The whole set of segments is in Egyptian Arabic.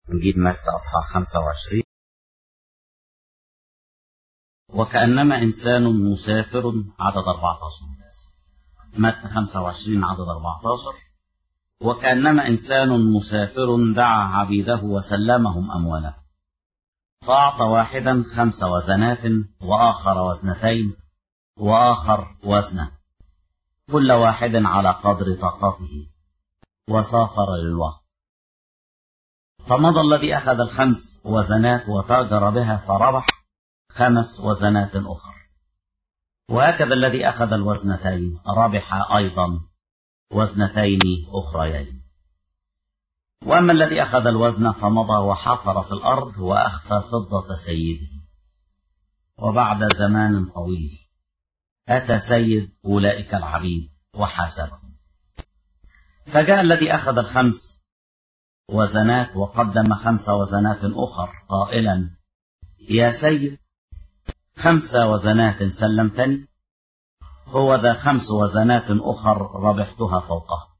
نجيب متى أصحاح 25 وكأنما إنسان مسافر عدد 14 متى 25 عدد 14 وكأنما إنسان مسافر دعا عبيده وسلمهم أمواله فأعطى واحدا خمس وزنات وآخر وزنتين وآخر وزنه كل واحد على قدر طاقته وسافر للوقت فمضى الذي أخذ الخمس وزنات وتاجر بها فربح خمس وزنات أخر وهكذا الذي أخذ الوزنتين ربح أيضا وزنتين أخريين وأما الذي أخذ الوزن فمضى وحفر في الأرض وأخفى فضة سيده وبعد زمان طويل أتى سيد أولئك العبيد وحاسبهم فجاء الذي أخذ الخمس وزنات وقدم خمس وزنات أخر قائلا يا سيد خمس وزنات سلمتني هو ذا خمس وزنات أخر ربحتها فوقها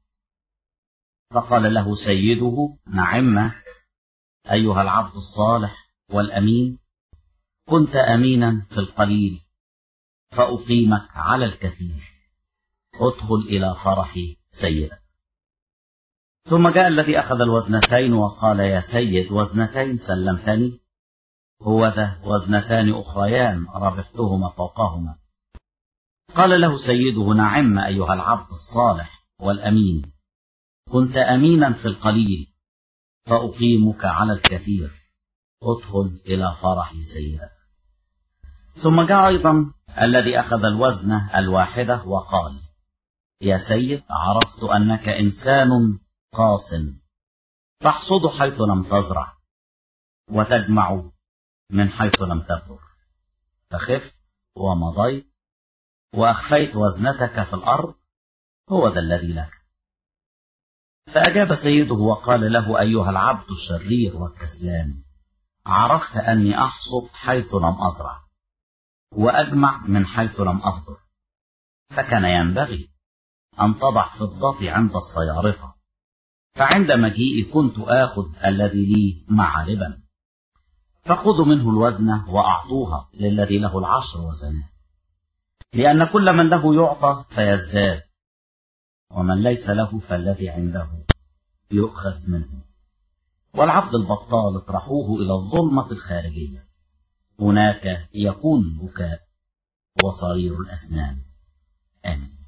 فقال له سيده نعم أيها العبد الصالح والأمين كنت أمينا في القليل فأقيمك على الكثير ادخل إلى فرح سيدك ثم جاء الذي أخذ الوزنتين وقال يا سيد وزنتين سلمتني هو ذا وزنتان أخريان ربحتهما فوقهما قال له سيده نعم أيها العبد الصالح والأمين كنت أمينا في القليل فأقيمك على الكثير ادخل إلى فرح سيدك ثم جاء أيضا الذي أخذ الوزن الواحدة وقال يا سيد عرفت أنك إنسان قاس تحصد حيث لم تزرع وتجمع من حيث لم تبذر فخفت ومضيت وأخفيت وزنتك في الأرض هو ذا الذي لك فأجاب سيده وقال له أيها العبد الشرير والكسلان عرفت أني أحصد حيث لم أزرع وأجمع من حيث لم أفضل فكان ينبغي أن تضع فضتي عند الصيارفة فعند مجيئي كنت آخذ الذي لي معالبا فخذوا منه الوزن وأعطوها للذي له العشر وزنات لأن كل من له يعطى فيزداد ومن ليس له فالذي عنده يؤخذ منه والعبد البطال اطرحوه إلى الظلمة الخارجية هناك يكون البكاء وصرير الأسنان آمين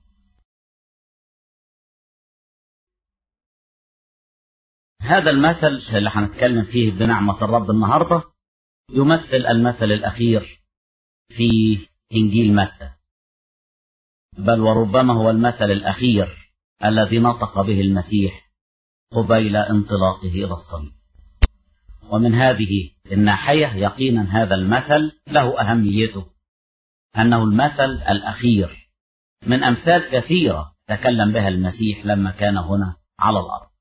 هذا المثل اللي هنتكلم فيه بنعمة الرب النهاردة يمثل المثل الأخير في إنجيل متى بل وربما هو المثل الأخير الذي نطق به المسيح قبيل انطلاقه إلى الصليب ومن هذه الناحية يقينا هذا المثل له أهميته أنه المثل الأخير من أمثال كثيرة تكلم بها المسيح لما كان هنا على الأرض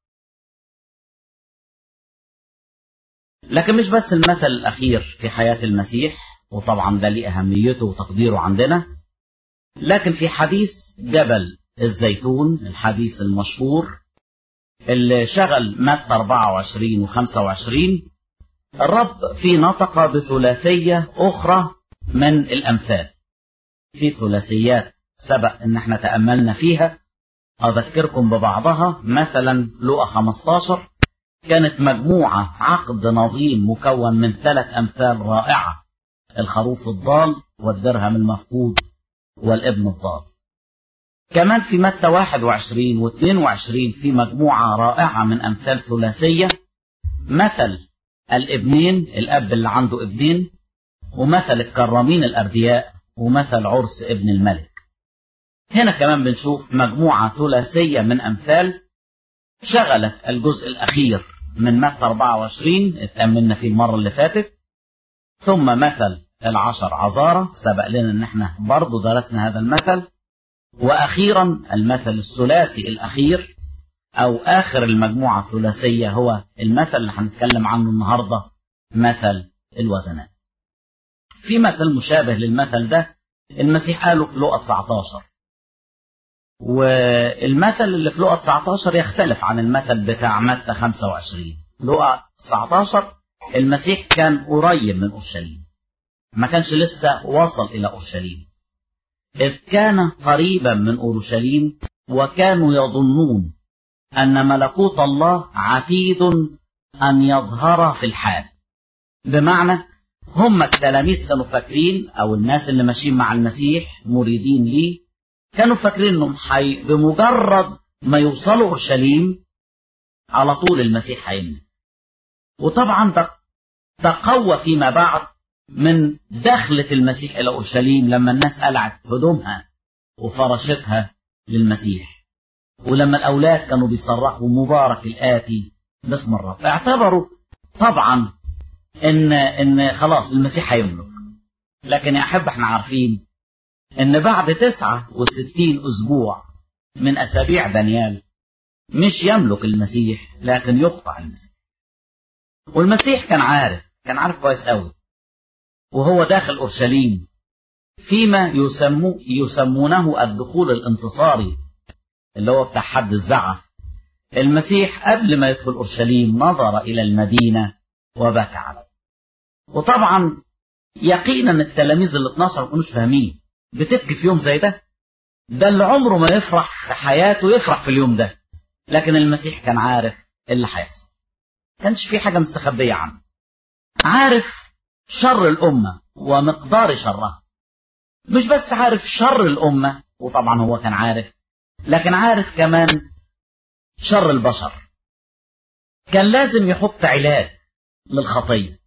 لكن مش بس المثل الأخير في حياة المسيح وطبعا ده ليه أهميته وتقديره عندنا لكن في حديث جبل الزيتون الحديث المشهور اللي شغل متى 24 و 25 الرب في نطق بثلاثية أخرى من الأمثال في ثلاثيات سبق إن احنا تأملنا فيها أذكركم ببعضها مثلا لقى 15 كانت مجموعة عقد نظيم مكون من ثلاث أمثال رائعة الخروف الضال والدرهم المفقود والابن الضال كمان في متى 21 و 22 في مجموعة رائعة من أمثال ثلاثية مثل الابنين الأب اللي عنده ابنين ومثل الكرامين الأردياء ومثل عرس ابن الملك هنا كمان بنشوف مجموعة ثلاثية من أمثال شغلت الجزء الأخير من متى 24 اتأملنا فيه المرة اللي فاتت ثم مثل العشر عذارة سبق لنا ان احنا برضو درسنا هذا المثل واخيرا المثل الثلاثي الاخير او اخر المجموعة الثلاثية هو المثل اللي هنتكلم عنه النهاردة مثل الوزنات في مثل مشابه للمثل ده المسيح قاله في لقى 19 والمثل اللي في لقى 19 يختلف عن المثل بتاع متى 25 لقى 19 المسيح كان قريب من أورشليم ما كانش لسه وصل إلى أورشليم إذ كان قريبا من أورشليم وكانوا يظنون أن ملكوت الله عتيد أن يظهر في الحال بمعنى هم التلاميذ كانوا فاكرين أو الناس اللي ماشيين مع المسيح مريدين ليه كانوا فاكرين انهم حي... بمجرد ما يوصلوا اورشليم على طول المسيح هيملك وطبعا ده تقوى فيما بعد من دخلة المسيح إلى أورشليم لما الناس قلعت هدومها وفرشتها للمسيح ولما الأولاد كانوا بيصرخوا مبارك الآتي باسم الرب اعتبروا طبعا إن إن خلاص المسيح هيملك لكن يا أحب احنا عارفين إن بعد تسعة وستين أسبوع من أسابيع دانيال مش يملك المسيح لكن يقطع المسيح والمسيح كان عارف كان عارف كويس قوي وهو داخل أورشليم فيما يسمو يسمونه الدخول الانتصاري اللي هو بتاع حد الزعف المسيح قبل ما يدخل أورشليم نظر إلى المدينة وبكى عليه وطبعا يقينا التلاميذ ال 12 ما كانوش فاهمين بتبكي في يوم زي ده ده اللي عمره ما يفرح في حياته يفرح في اليوم ده لكن المسيح كان عارف اللي هيحصل كانش في حاجة مستخبية عنه عارف شر الأمة ومقدار شرها مش بس عارف شر الأمة وطبعا هو كان عارف لكن عارف كمان شر البشر كان لازم يحط علاج للخطية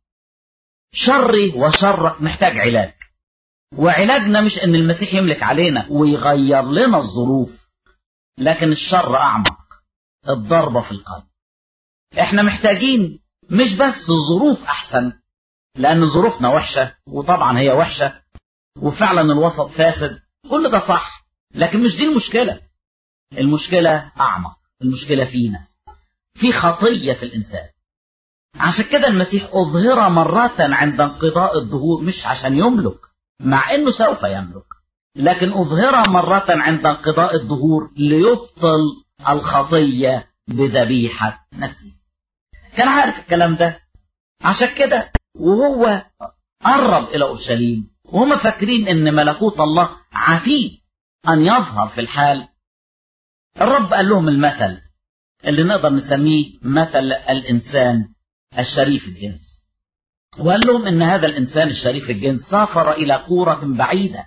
شري وشرك محتاج علاج وعلاجنا مش ان المسيح يملك علينا ويغير لنا الظروف لكن الشر اعمق الضربة في القلب احنا محتاجين مش بس ظروف احسن لان ظروفنا وحشة وطبعا هي وحشة وفعلا الوسط فاسد كل ده صح لكن مش دي المشكلة المشكلة اعمق المشكلة فينا في خطية في الانسان عشان كده المسيح اظهر مرة عند انقضاء الظهور مش عشان يملك مع انه سوف يملك لكن اظهر مرة عند انقضاء الظهور ليبطل الخطية بذبيحة نفسه كان عارف الكلام ده عشان كده وهو قرب الى اورشليم وهم فاكرين ان ملكوت الله عتيد ان يظهر في الحال الرب قال لهم المثل اللي نقدر نسميه مثل الانسان الشريف الجنس وقال لهم ان هذا الانسان الشريف الجنس سافر الى قورة بعيدة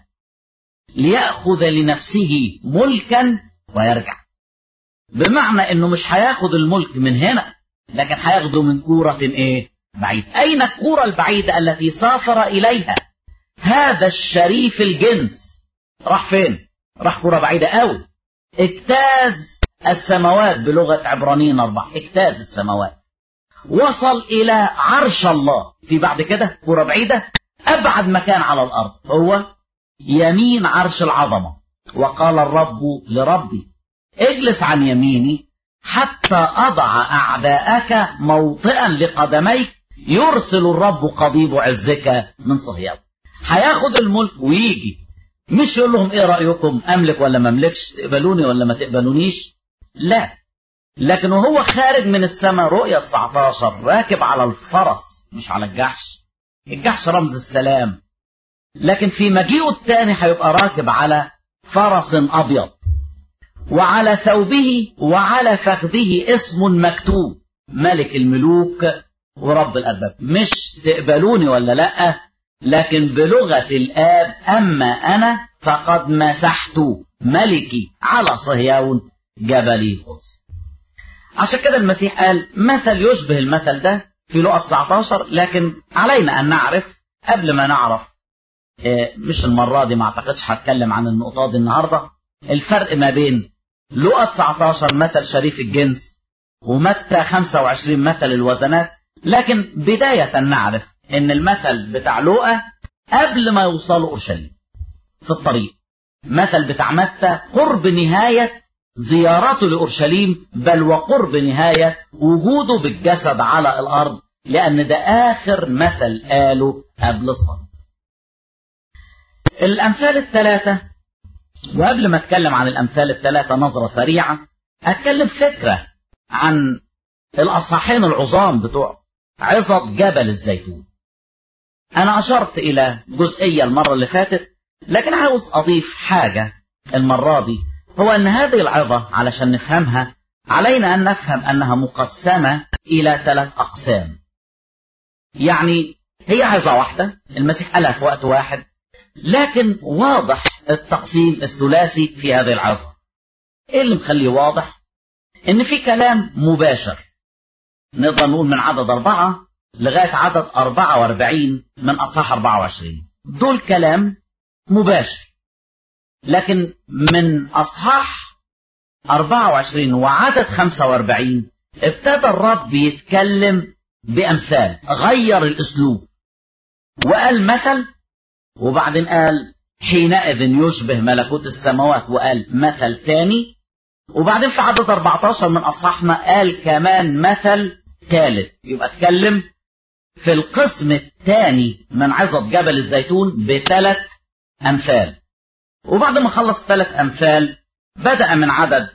ليأخذ لنفسه ملكا ويرجع بمعنى انه مش هياخد الملك من هنا لكن هياخده من كورة ايه بعيد اين الكورة البعيدة التي سافر اليها هذا الشريف الجنس راح فين راح كورة بعيدة قوي اجتاز السماوات بلغة عبرانيين أربعة اجتاز السماوات وصل إلى عرش الله في بعد كده كورة بعيدة أبعد مكان على الأرض هو يمين عرش العظمة وقال الرب لربي اجلس عن يميني حتى أضع أعداءك موطئا لقدميك يرسل الرب قضيب عزك من صهيون هياخد الملك ويجي مش يقول لهم ايه رأيكم املك ولا ما املكش تقبلوني ولا ما تقبلونيش لا لكن وهو خارج من السماء رؤية 19 راكب على الفرس مش على الجحش الجحش رمز السلام لكن في مجيئه الثاني هيبقى راكب على فرس أبيض وعلى ثوبه وعلى فخذه اسم مكتوب ملك الملوك ورب الأرباب مش تقبلوني ولا لأ لكن بلغة الآب أما أنا فقد مسحت ملكي على صهيون جبلي قدس عشان كده المسيح قال مثل يشبه المثل ده في لقى 19 لكن علينا أن نعرف قبل ما نعرف مش المرة دي ما اعتقدش هتكلم عن النقطة دي النهاردة الفرق ما بين لقى 19 مثل شريف الجنس ومتى 25 مثل الوزنات لكن بداية نعرف ان المثل بتاع لقى قبل ما يوصلوا اورشليم في الطريق مثل بتاع متى قرب نهاية زيارته لأورشليم بل وقرب نهاية وجوده بالجسد على الأرض لأن ده آخر مثل قاله قبل الصلاة الأمثال الثلاثة وقبل ما أتكلم عن الأمثال الثلاثة نظرة سريعة أتكلم فكرة عن الأصحين العظام بتوع عظة جبل الزيتون أنا أشرت إلى جزئية المرة اللي فاتت لكن عاوز أضيف حاجة المرة دي هو أن هذه العظة علشان نفهمها علينا أن نفهم أنها مقسمة إلى ثلاث أقسام يعني هي عظة واحدة المسيح قالها في وقت واحد لكن واضح التقسيم الثلاثي في هذه العظة ايه اللي مخليه واضح ان في كلام مباشر نقدر نقول من عدد أربعة لغاية عدد أربعة واربعين من أصحاح أربعة وعشرين دول كلام مباشر لكن من أصحاح أربعة وعشرين وعدد خمسة واربعين ابتدى الرب يتكلم بأمثال غير الأسلوب وقال مثل وبعدين قال حينئذ يشبه ملكوت السماوات وقال مثل تاني وبعدين في عدد 14 من أصحاحنا قال كمان مثل ثالث يبقى اتكلم في القسم الثاني من عظة جبل الزيتون بثلاث أمثال وبعد ما خلص ثلاث أمثال بدأ من عدد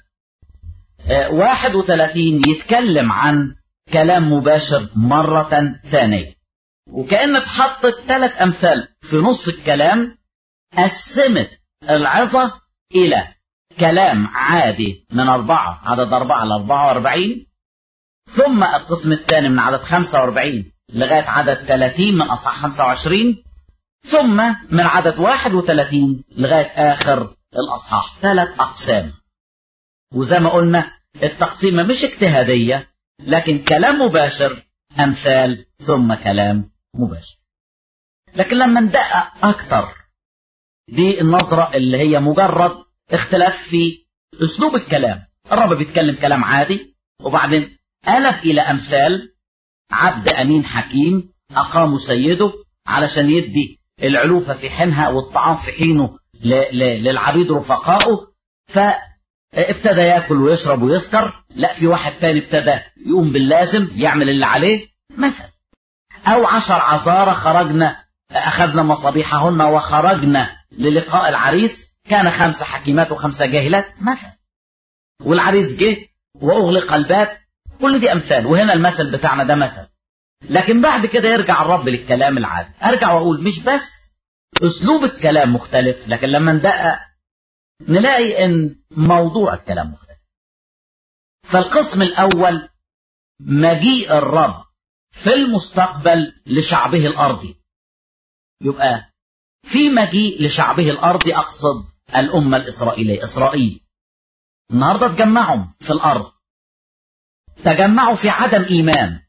31 يتكلم عن كلام مباشر مرة ثانية وكأن اتحطت ثلاث أمثال في نص الكلام قسمت العظة إلى كلام عادي من أربعة عدد أربعة لأربعة وأربعين ثم القسم الثاني من عدد خمسة وأربعين لغاية عدد ثلاثين من أصح خمسة وعشرين ثم من عدد واحد وثلاثين لغاية آخر الأصحاح ثلاث أقسام وزي ما قلنا التقسيمة مش اجتهادية لكن كلام مباشر أمثال ثم كلام مباشر لكن لما ندقق أكتر دي النظرة اللي هي مجرد اختلاف في أسلوب الكلام الرب بيتكلم كلام عادي وبعدين قلب إلى أمثال عبد أمين حكيم أقام سيده علشان يدي العلوفة في حينها والطعام في حينه للعبيد رفقائه فابتدى ياكل ويشرب ويسكر لا في واحد تاني ابتدى يقوم باللازم يعمل اللي عليه مثل أو عشر عذارى خرجنا أخذنا مصابيحهن وخرجنا للقاء العريس كان خمسة حكيمات وخمسة جاهلات مثل والعريس جه وأغلق الباب كل دي أمثال وهنا المثل بتاعنا ده مثل لكن بعد كده يرجع الرب للكلام العادي أرجع وأقول مش بس أسلوب الكلام مختلف لكن لما ندقق نلاقي إن موضوع الكلام مختلف فالقسم الأول مجيء الرب في المستقبل لشعبه الأرضي يبقى في مجيء لشعبه الأرضي أقصد الأمة الإسرائيلية إسرائيل النهاردة تجمعوا في الأرض تجمعوا في عدم إيمان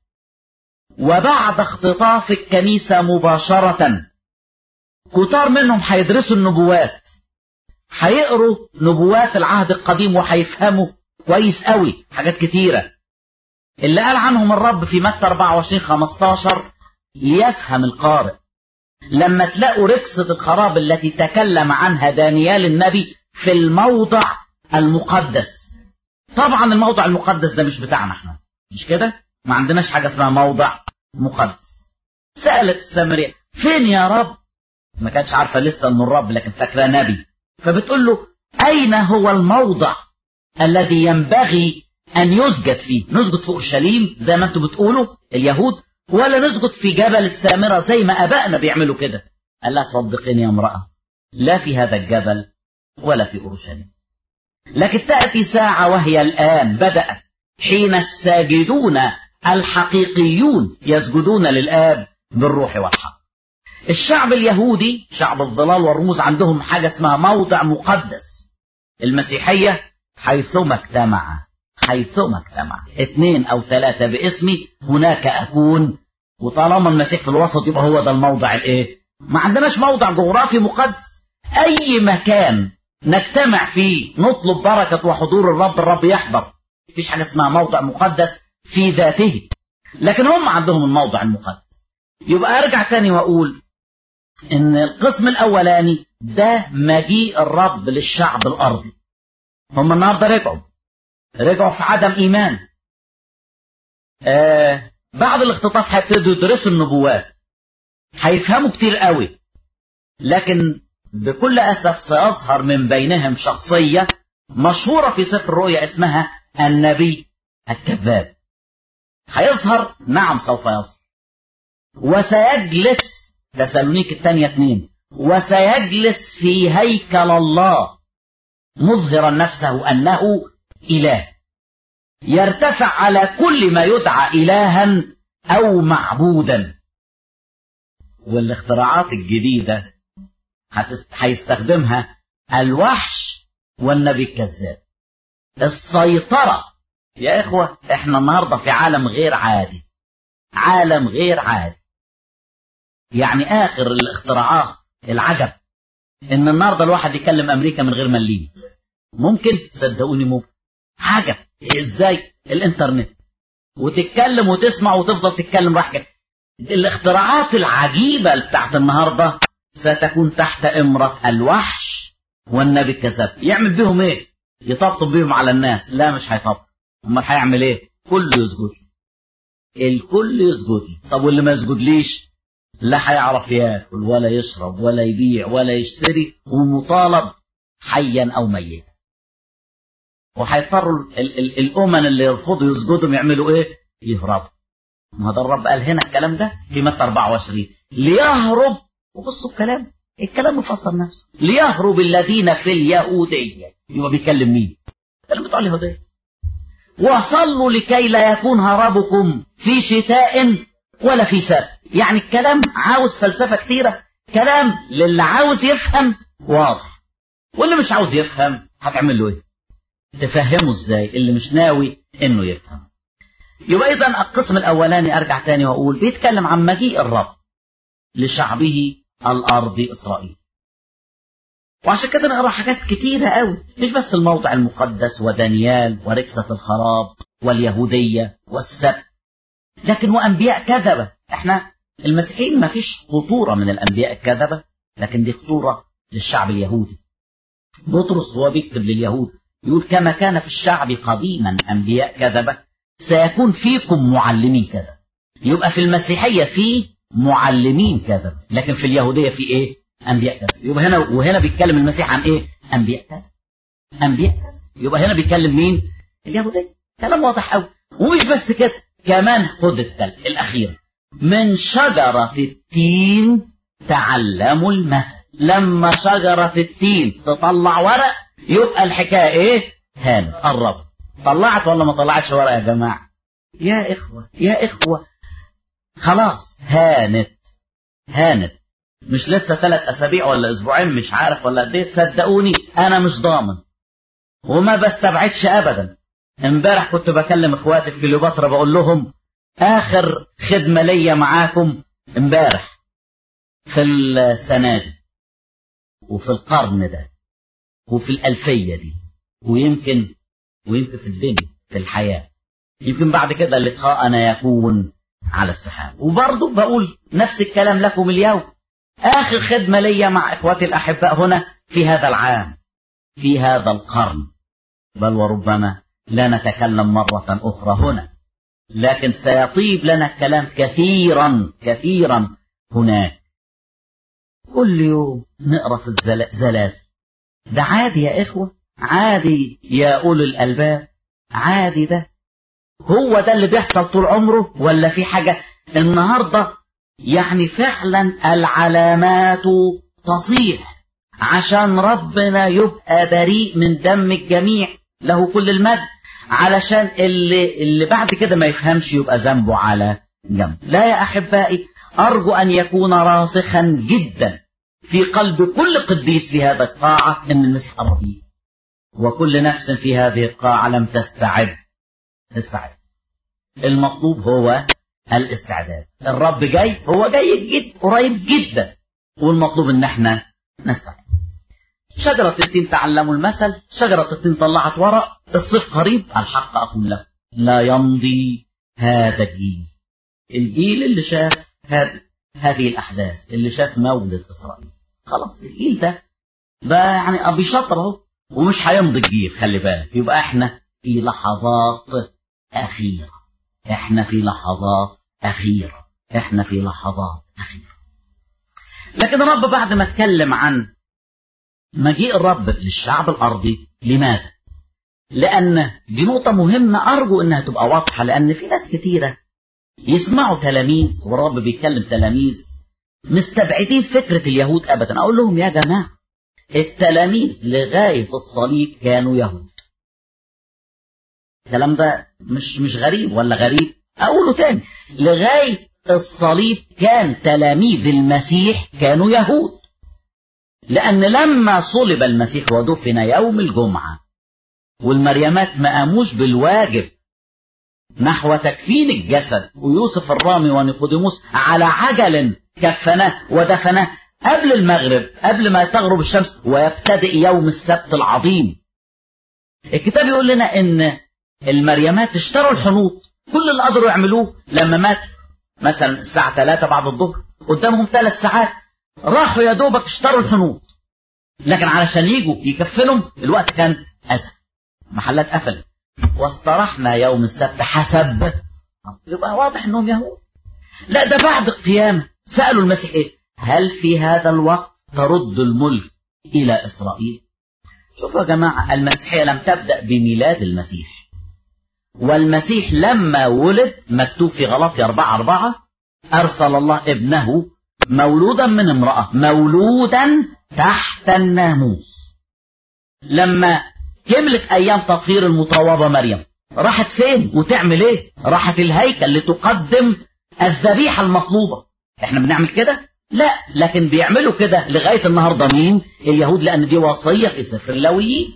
وبعد اختطاف الكنيسة مباشرة كتار منهم هيدرسوا النبوات هيقروا نبوات العهد القديم وهيفهموا كويس قوي حاجات كتيرة اللي قال عنهم الرب في متى 24 15 ليفهم القارئ لما تلاقوا ركسة الخراب التي تكلم عنها دانيال النبي في الموضع المقدس طبعا الموضع المقدس ده مش بتاعنا احنا مش كده ما عندناش حاجة اسمها موضع مقدس سألت السامرية فين يا رب ما كانتش عارفة لسه انه الرب لكن فاكراه نبي فبتقول له اين هو الموضع الذي ينبغي ان يسجد فيه نسجد في اورشليم زي ما انتم بتقولوا اليهود ولا نسجد في جبل السامرة زي ما ابائنا بيعملوا كده قال لها صدقيني يا امرأة لا في هذا الجبل ولا في اورشليم لكن تأتي ساعة وهي الآن بدأت حين الساجدون الحقيقيون يسجدون للآب بالروح والحق الشعب اليهودي شعب الظلال والرموز عندهم حاجة اسمها موضع مقدس المسيحية حيثما اجتمع حيثما اجتمع اثنين او ثلاثة باسمي هناك اكون وطالما المسيح في الوسط يبقى هو ده الموضع الايه ما عندناش موضع جغرافي مقدس اي مكان نجتمع فيه نطلب بركة وحضور الرب الرب يحضر مفيش حاجة اسمها موضع مقدس في ذاته لكن هم عندهم الموضع المقدس يبقى ارجع تاني واقول ان القسم الاولاني ده مجيء الرب للشعب الارضي هم النهارده رجعوا رجعوا في عدم ايمان آه بعد الاختطاف هيبتدوا يدرسوا النبوات هيفهموا كتير قوي لكن بكل اسف سيظهر من بينهم شخصيه مشهوره في سفر الرؤيا اسمها النبي الكذاب هيظهر نعم سوف يظهر وسيجلس تسالونيك الثانية اثنين وسيجلس في هيكل الله مظهرا نفسه أنه إله يرتفع على كل ما يدعى إلها أو معبودا والاختراعات الجديدة هيستخدمها الوحش والنبي الكذاب السيطرة يا إخوة إحنا النهاردة في عالم غير عادي عالم غير عادي يعني آخر الاختراعات العجب إن النهاردة الواحد يكلم أمريكا من غير مليم ممكن صدقوني ممكن عجب إزاي الإنترنت وتتكلم وتسمع وتفضل تتكلم راح جاي الاختراعات العجيبة بتاعت النهاردة ستكون تحت إمرة الوحش والنبي الكذاب يعمل بيهم ايه يطبطب بيهم على الناس لا مش هيطبطب امال هيعمل ايه كله يسجد الكل يسجد طب واللي ما يسجدليش لا هيعرف ياكل ولا يشرب ولا يبيع ولا يشتري ومطالب حيا او ميتا وهيضطروا الامم اللي يرفضوا يسجدوا يعملوا ايه يهربوا ما ده الرب قال هنا الكلام ده في متى 24 ليهرب وبصوا الكلام الكلام مفسر نفسه ليهرب الذين في اليهودية يبقى بيكلم مين الكلام بتاع اليهودية وصلوا لكي لا يكون هربكم في شتاء ولا في سبت يعني الكلام عاوز فلسفة كتيرة كلام للي عاوز يفهم واضح واللي مش عاوز يفهم هتعمل له ايه تفهمه ازاي اللي مش ناوي انه يفهم يبقى اذا القسم الاولاني ارجع تاني واقول بيتكلم عن مجيء الرب لشعبه الارض اسرائيل وعشان كده نقرا حاجات كتيره قوي مش بس الموضع المقدس ودانيال وركسه الخراب واليهوديه والسبت لكن وانبياء كذبه احنا المسيحيين ما فيش خطوره من الانبياء الكذبه لكن دي خطوره للشعب اليهودي بطرس هو بيكتب لليهود يقول كما كان في الشعب قديما انبياء كذبه سيكون فيكم معلمين كذا يبقى في المسيحيه في معلمين كذب لكن في اليهودية في ايه انبياء كذب يبقى هنا وهنا بيتكلم المسيح عن ايه انبياء كذب انبياء كذب يبقى هنا بيتكلم مين اليهودية كلام واضح قوي ومش بس كده كمان خد التالت الاخير من شجرة التين تعلموا المثل لما شجرة التين تطلع ورق يبقى الحكاية ايه هانت قرب طلعت ولا ما طلعتش ورق يا جماعة يا اخوة يا اخوة خلاص هانت هانت مش لسه ثلاث اسابيع ولا اسبوعين مش عارف ولا قد ايه صدقوني انا مش ضامن وما بستبعدش ابدا امبارح كنت بكلم اخواتي في كليوباترا بقول لهم اخر خدمه ليا معاكم امبارح في السنه دي وفي القرن ده وفي الالفيه دي ويمكن ويمكن في الدنيا في الحياه يمكن بعد كده لقاءنا يكون على السحاب وبرضه بقول نفس الكلام لكم اليوم آخر خدمة ليا مع إخواتي الأحباء هنا في هذا العام في هذا القرن بل وربما لا نتكلم مرة أخرى هنا لكن سيطيب لنا الكلام كثيرا كثيرا هناك كل يوم نقرا في الزلازل ده عادي يا إخوة عادي يا أولي الألباب عادي ده هو ده اللي بيحصل طول عمره ولا في حاجة النهاردة يعني فعلا العلامات تصيح عشان ربنا يبقى بريء من دم الجميع له كل المجد علشان اللي, اللي بعد كده ما يفهمش يبقى ذنبه على جنب لا يا أحبائي أرجو أن يكون راسخا جدا في قلب كل قديس في هذا القاعة أن المسيح قرب وكل نفس في هذه القاعة لم تستعد تستعد المطلوب هو الاستعداد الرب جاي هو جاي جد قريب جدا والمطلوب ان احنا نستعد شجرة التين تعلموا المثل شجرة التين طلعت ورق الصيف قريب الحق أقول لك لا يمضي هذا الجيل الجيل اللي شاف هذه هذه الأحداث اللي شاف مولد إسرائيل خلاص الجيل ده ده يعني بيشطر اهو ومش هيمضي الجيل خلي بالك يبقى احنا في لحظات أخيرة احنا في لحظات أخيرة احنا في لحظات أخيرة لكن الرب بعد ما اتكلم عن مجيء الرب للشعب الأرضي لماذا؟ لأن دي نقطة مهمة أرجو إنها تبقى واضحة لأن في ناس كتيرة يسمعوا تلاميذ والرب بيتكلم تلاميذ مستبعدين فكرة اليهود أبدا أقول لهم يا جماعة التلاميذ لغاية الصليب كانوا يهود الكلام ده مش مش غريب ولا غريب أقوله تاني لغاية الصليب كان تلاميذ المسيح كانوا يهود لأن لما صلب المسيح ودفن يوم الجمعة والمريمات ما قاموش بالواجب نحو تكفين الجسد ويوسف الرامي ونيقوديموس على عجل كفناه ودفناه قبل المغرب قبل ما تغرب الشمس ويبتدئ يوم السبت العظيم الكتاب يقول لنا ان المريمات اشتروا الحنوط كل اللي قدروا يعملوه لما مات مثلا الساعة 3 بعد الظهر قدامهم ثلاث ساعات راحوا يا دوبك اشتروا الحنوط لكن علشان يجوا يكفنهم الوقت كان أزل محلات قفلت واسترحنا يوم السبت حسب يبقى واضح انهم يهود لا ده بعد القيامة سألوا المسيح ايه هل في هذا الوقت ترد الملك إلى إسرائيل شوفوا يا جماعة المسيحية لم تبدأ بميلاد المسيح والمسيح لما ولد مكتوب في غلطي أربعة أربعة أرسل الله ابنه مولودا من امرأة مولودا تحت الناموس لما كملت أيام تطهير المطوبة مريم راحت فين وتعمل ايه راحت الهيكل لتقدم الذبيحة المطلوبة احنا بنعمل كده لا لكن بيعملوا كده لغاية النهاردة مين اليهود لأن دي وصية في سفر اللاويين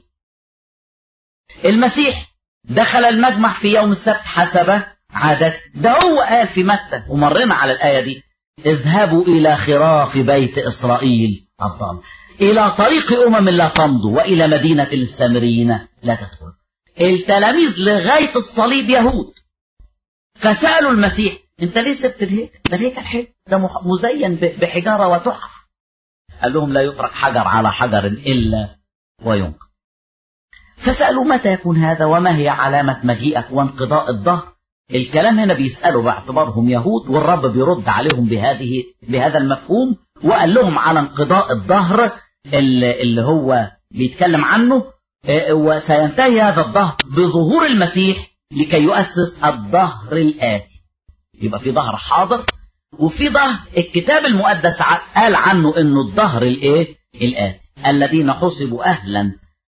المسيح دخل المجمع في يوم السبت حسب عادته ده هو قال في متى ومرنا على الآية دي اذهبوا إلى خراف بيت إسرائيل الضال إلى طريق أمم لا تمضوا وإلى مدينة السامريين لا تدخلوا التلاميذ لغاية الصليب يهود فسألوا المسيح انت ليه سبت الهيكل ده الهيكل حلو ده مزين بحجارة وتحف قال لهم لا يترك حجر على حجر إلا وينقذ فسألوا متى يكون هذا وما هي علامة مجيئك وانقضاء الظهر الكلام هنا بيسألوا باعتبارهم يهود والرب بيرد عليهم بهذه بهذا المفهوم وقال لهم على انقضاء الظهر اللي, اللي هو بيتكلم عنه وسينتهي هذا الظهر بظهور المسيح لكي يؤسس الظهر الآتي يبقى في ظهر حاضر وفي ظهر الكتاب المقدس قال عنه انه الظهر الايه الآتي الذين حسبوا أهلا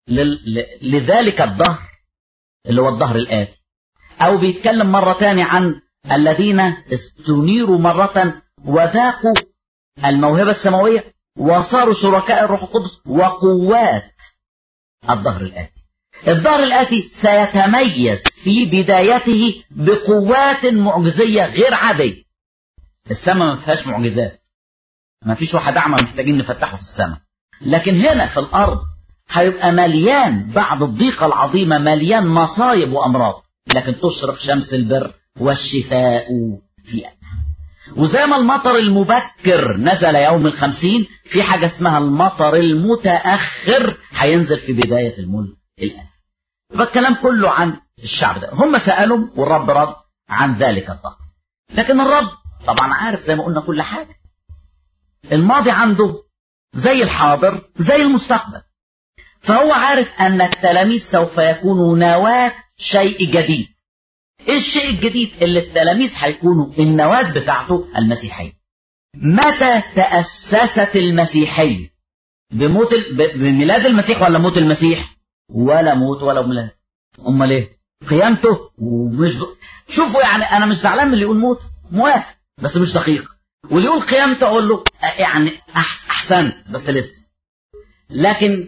لذلك الظهر اللي هو الظهر الآتي أو بيتكلم مرة تانية عن الذين استنيروا مرة وذاقوا الموهبة السماوية وصاروا شركاء الروح القدس وقوات الظهر الآتي الظهر الآتي سيتميز في بدايته بقوات معجزية غير عادية السماء ما فيهاش معجزات ما فيش واحد أعمى محتاجين نفتحه في السماء لكن هنا في الأرض هيبقى مليان بعد الضيقة العظيمة مليان مصايب وأمراض لكن تشرق شمس البر والشفاء في وزي ما المطر المبكر نزل يوم الخمسين في حاجة اسمها المطر المتأخر هينزل في بداية الملك الآن فالكلام كله عن الشعب ده هم سألوا والرب رد عن ذلك الضغط لكن الرب طبعا عارف زي ما قلنا كل حاجة الماضي عنده زي الحاضر زي المستقبل فهو عارف أن التلاميذ سوف يكونوا نواة شيء جديد ايه الشيء الجديد اللي التلاميذ هيكونوا النواة بتاعته المسيحية متى تأسست المسيحية بموت ال... بميلاد المسيح ولا موت المسيح ولا موت ولا ميلاد امال ايه قيامته ومش د... شوفوا يعني انا مش زعلان من اللي يقول موت موافق بس مش دقيق واللي يقول قيامته اقول له يعني أحس... احسن بس لسه لكن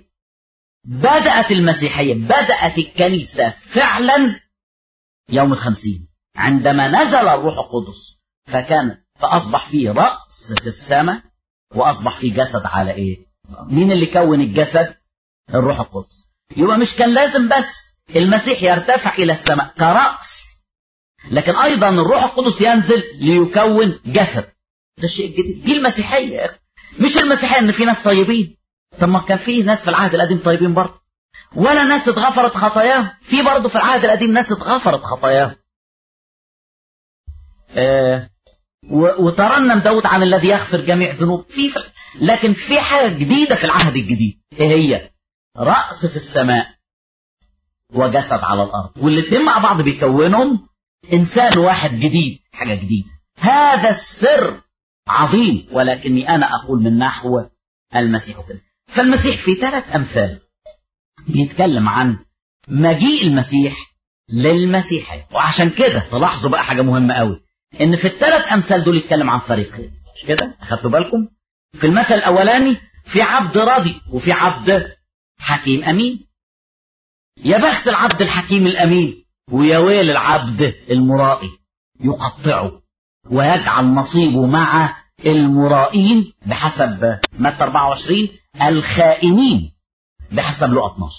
بدأت المسيحية بدأت الكنيسة فعلا يوم الخمسين عندما نزل الروح القدس فكان فأصبح فيه رأس في السماء وأصبح فيه جسد على إيه مين اللي كون الجسد الروح القدس يبقى مش كان لازم بس المسيح يرتفع إلى السماء كرأس لكن أيضا الروح القدس ينزل ليكون جسد ده الشيء الجديد دي المسيحية مش المسيحية إن في ناس طيبين طب ما كان في ناس في العهد القديم طيبين برضه ولا ناس اتغفرت خطاياهم في برضه في العهد القديم ناس اتغفرت خطاياهم آه وترنم داود عن الذي يغفر جميع ذنوب في ف... لكن في حاجة جديدة في العهد الجديد ايه هي رأس في السماء وجسد على الارض والاتنين مع بعض بيكونهم انسان واحد جديد حاجه جديده هذا السر عظيم ولكني انا اقول من نحو المسيح كده فالمسيح في ثلاث امثال بيتكلم عن مجيء المسيح للمسيحية وعشان كده تلاحظوا بقى حاجة مهمة قوي ان في الثلاث امثال دول يتكلم عن فريقين مش كده اخدتوا بالكم في المثل الاولاني في عبد راضي وفي عبد حكيم امين يا بخت العبد الحكيم الامين ويا ويل العبد المرائي يقطعه ويجعل نصيبه مع المرائين بحسب متى 24 الخائنين بحسب لقى 12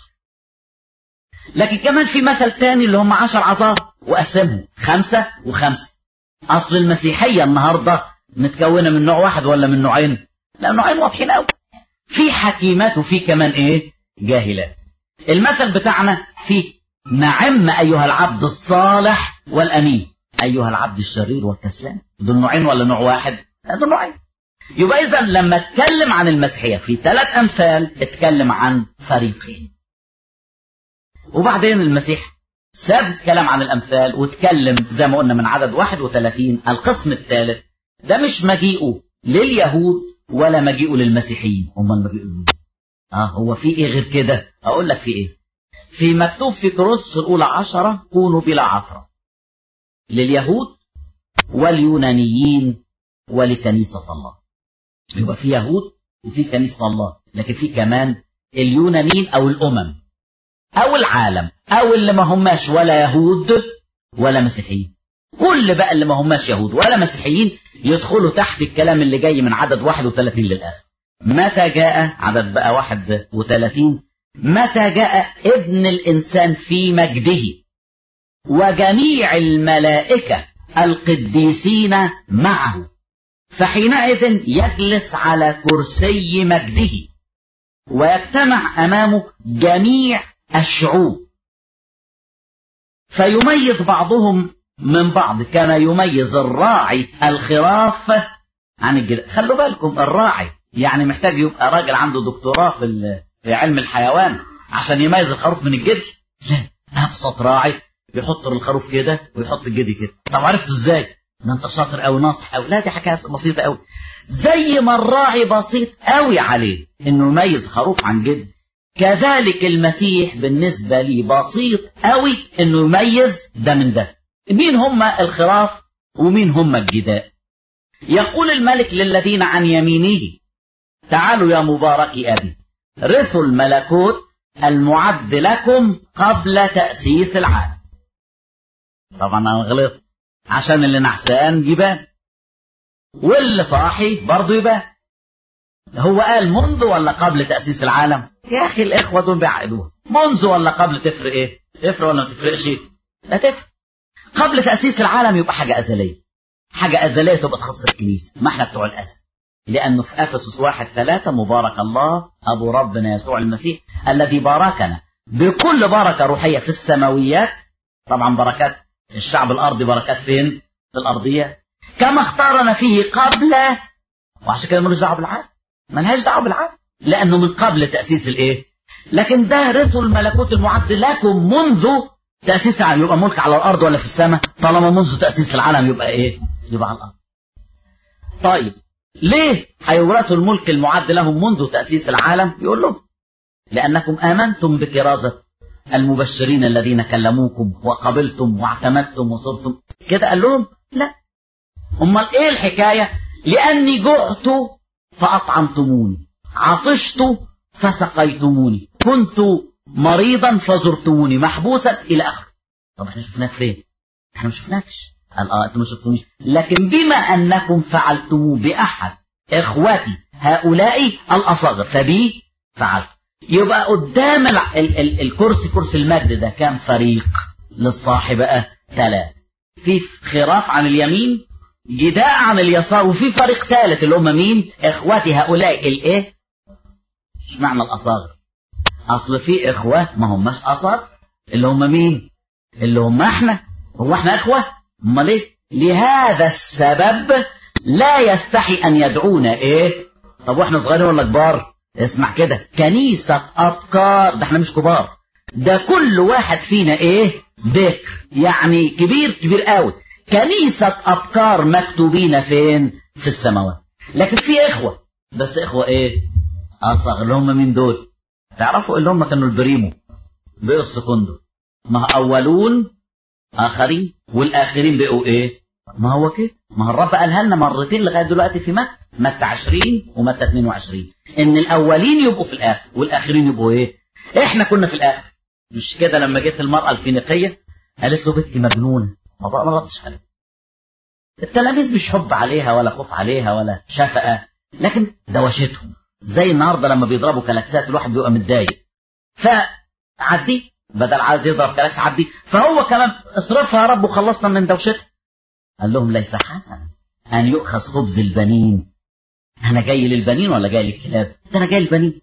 لكن كمان في مثل تاني اللي هم عشر عذاب وقسمهم خمسة وخمسة أصل المسيحية النهاردة متكونة من نوع واحد ولا من نوعين لا نوعين واضحين قوي في حكيمات وفي كمان ايه جاهلات المثل بتاعنا في نعم أيها العبد الصالح والأمين أيها العبد الشرير والكسلان دول نوعين ولا نوع واحد لا دول نوعين يبقى إذا لما اتكلم عن المسيحية في ثلاث أمثال اتكلم عن فريقين وبعدين المسيح ساب كلام عن الأمثال واتكلم زي ما قلنا من عدد 31 القسم الثالث ده مش مجيئه لليهود ولا مجيئه للمسيحيين امال مجيئه لمين؟ اه هو في ايه غير كده اقول لك في ايه في مكتوب في كورنثوس الاولى عشرة كونوا بلا عثرة لليهود واليونانيين ولكنيسة الله يبقى في يهود وفي كنيسة الله لكن في كمان اليونانيين او الامم او العالم او اللي ما هماش ولا يهود ولا مسيحيين كل بقى اللي ما هماش يهود ولا مسيحيين يدخلوا تحت الكلام اللي جاي من عدد 31 للاخر متى جاء عدد بقى 31 متى جاء ابن الانسان في مجده وجميع الملائكه القديسين معه فحينئذ يجلس على كرسي مجده ويجتمع امامه جميع الشعوب فيميز بعضهم من بعض كما يميز الراعي الخراف عن الجدال خلوا بالكم الراعي يعني محتاج يبقى راجل عنده دكتوراه في, في علم الحيوان عشان يميز الخروف من الجدي لا ابسط راعي بيحط الخروف كده ويحط الجدي كده طب عرفته ازاي ده انت شاطر قوي ناصح قوي لا دي حكايه بسيطه قوي زي ما الراعي بسيط قوي عليه انه يميز خروف عن جدي كذلك المسيح بالنسبة لي بسيط قوي انه يميز ده من ده مين هم الخراف ومين هم الجداء يقول الملك للذين عن يمينه تعالوا يا مبارك أبي رثوا الملكوت المعد لكم قبل تأسيس العالم طبعا أنا غلط عشان اللي نحسان يبان واللي صاحي برضه يبان هو قال منذ ولا قبل تأسيس العالم يا أخي الإخوة دول بيعقدوها منذ ولا قبل تفرق إيه تفرق ولا ما تفرقش لا تفرق قبل تأسيس العالم يبقى حاجة أزلية حاجة أزلية تبقى تخص الكنيسة ما احنا بتوع الأزل لأنه في أفسس واحد ثلاثة مبارك الله أبو ربنا يسوع المسيح الذي باركنا بكل بركة روحية في السماويات طبعا بركات الشعب الأرضي بركات فين في الأرضية كما اختارنا فيه قبل وعشان كده ملوش دعوة بالعالم ملهاش دعوة بالعالم لأنه من قبل تأسيس الإيه لكن ده رثوا الملكوت المعد لكم منذ تأسيس العالم يبقى ملك على الأرض ولا في السماء طالما منذ تأسيس العالم يبقى إيه يبقى على الأرض طيب ليه هيورثوا الملك المعد لهم منذ تأسيس العالم يقول لهم لأنكم آمنتم بكرازة المبشرين الذين كلموكم وقبلتم واعتمدتم وصرتم كده قال لهم لا امال ايه الحكاية لاني جعت فاطعمتموني عطشت فسقيتموني كنت مريضا فزرتموني محبوسا الى اخره طب احنا شفناك فين احنا ما شفناكش قال اه انتوا ما شفتونيش لكن بما انكم فعلتموه باحد اخواتي هؤلاء الاصاغر فبي فعلت يبقى قدام ال ال ال الكرسي كرسي المجد ده كام فريق للصاحب بقى ثلاث في خراف عن اليمين جداء عن اليسار وفي فريق ثالث اللي هم مين اخواتي هؤلاء الايه مش معنى الاصاغر اصل في اخوه ما هماش اصاغر اللي هم مين اللي هم احنا هو احنا اخوه امال ايه لهذا السبب لا يستحي ان يدعونا ايه طب واحنا صغيرين ولا كبار اسمع كده كنيسة أبكار ده احنا مش كبار ده كل واحد فينا ايه بكر يعني كبير كبير قوي كنيسة أبكار مكتوبين فين في السماوات لكن في إخوة بس إخوة إيه أصغر اللي هم مين دول تعرفوا اللي هم كانوا البريمو بقوا السكندو ما أولون آخرين والآخرين بقوا إيه ما هو كده ما هو الرب قالها لنا مرتين لغاية دلوقتي في متى متى 20 ومتى 22 إن الأولين يبقوا في الآخر والآخرين يبقوا إيه إحنا كنا في الآخر مش كده لما جت المرأة الفينيقية قالت له بنتي مجنونة ما ما ردش عليه التلاميذ مش حب عليها ولا خوف عليها ولا شفقة لكن دوشتهم زي النهارده لما بيضربوا كلاكسات الواحد بيبقى متضايق فعدي بدل عايز يضرب كلاكس عدي فهو كمان اصرفها يا رب وخلصنا من دوشتها قال لهم ليس حسنا ان يؤخذ خبز البنين انا جاي للبنين ولا جاي للكلاب ده انا جاي للبنين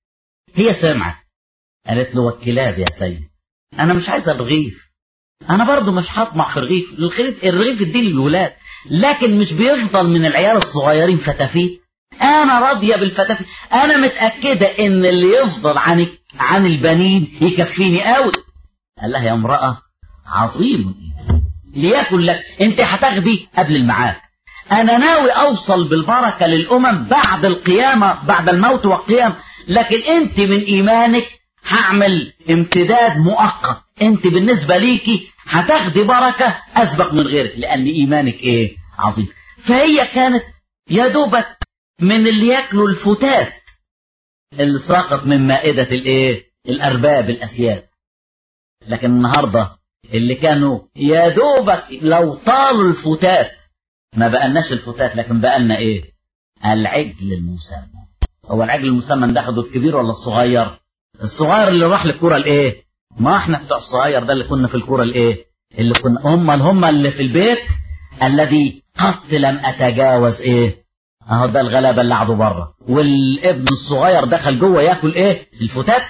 هي سمعت قالت له والكلاب يا سيد انا مش عايز الرغيف انا برضو مش هطمع في الرغيف الرغيف الرغيف الدين للولاد لكن مش بيفضل من العيال الصغيرين فتافيت انا راضيه بالفتافيت انا متاكده ان اللي يفضل عن عن البنين يكفيني قوي قال لها يا امراه عظيم ليكن لك انت هتاخدي قبل الميعاد انا ناوي اوصل بالبركه للامم بعد القيامه بعد الموت والقيام لكن انت من ايمانك هعمل امتداد مؤقت انت بالنسبه ليكي هتاخدي بركه اسبق من غيرك لان ايمانك ايه عظيم فهي كانت يا دوبك من اللي ياكلوا الفتات اللي ساقط من مائده الايه الارباب الاسياد لكن النهارده اللي كانوا يا دوبك لو طالوا الفتات ما بقالناش الفتات لكن بقالنا ايه العجل المسمى هو العجل المسمى ده اخده الكبير ولا الصغير الصغير اللي راح للكرة الايه ما احنا بتوع الصغير ده اللي كنا في الكرة الايه اللي كنا هم هم اللي في البيت الذي قط لم اتجاوز ايه اهو ده الغلابه اللي قعدوا بره والابن الصغير دخل جوه ياكل ايه الفتات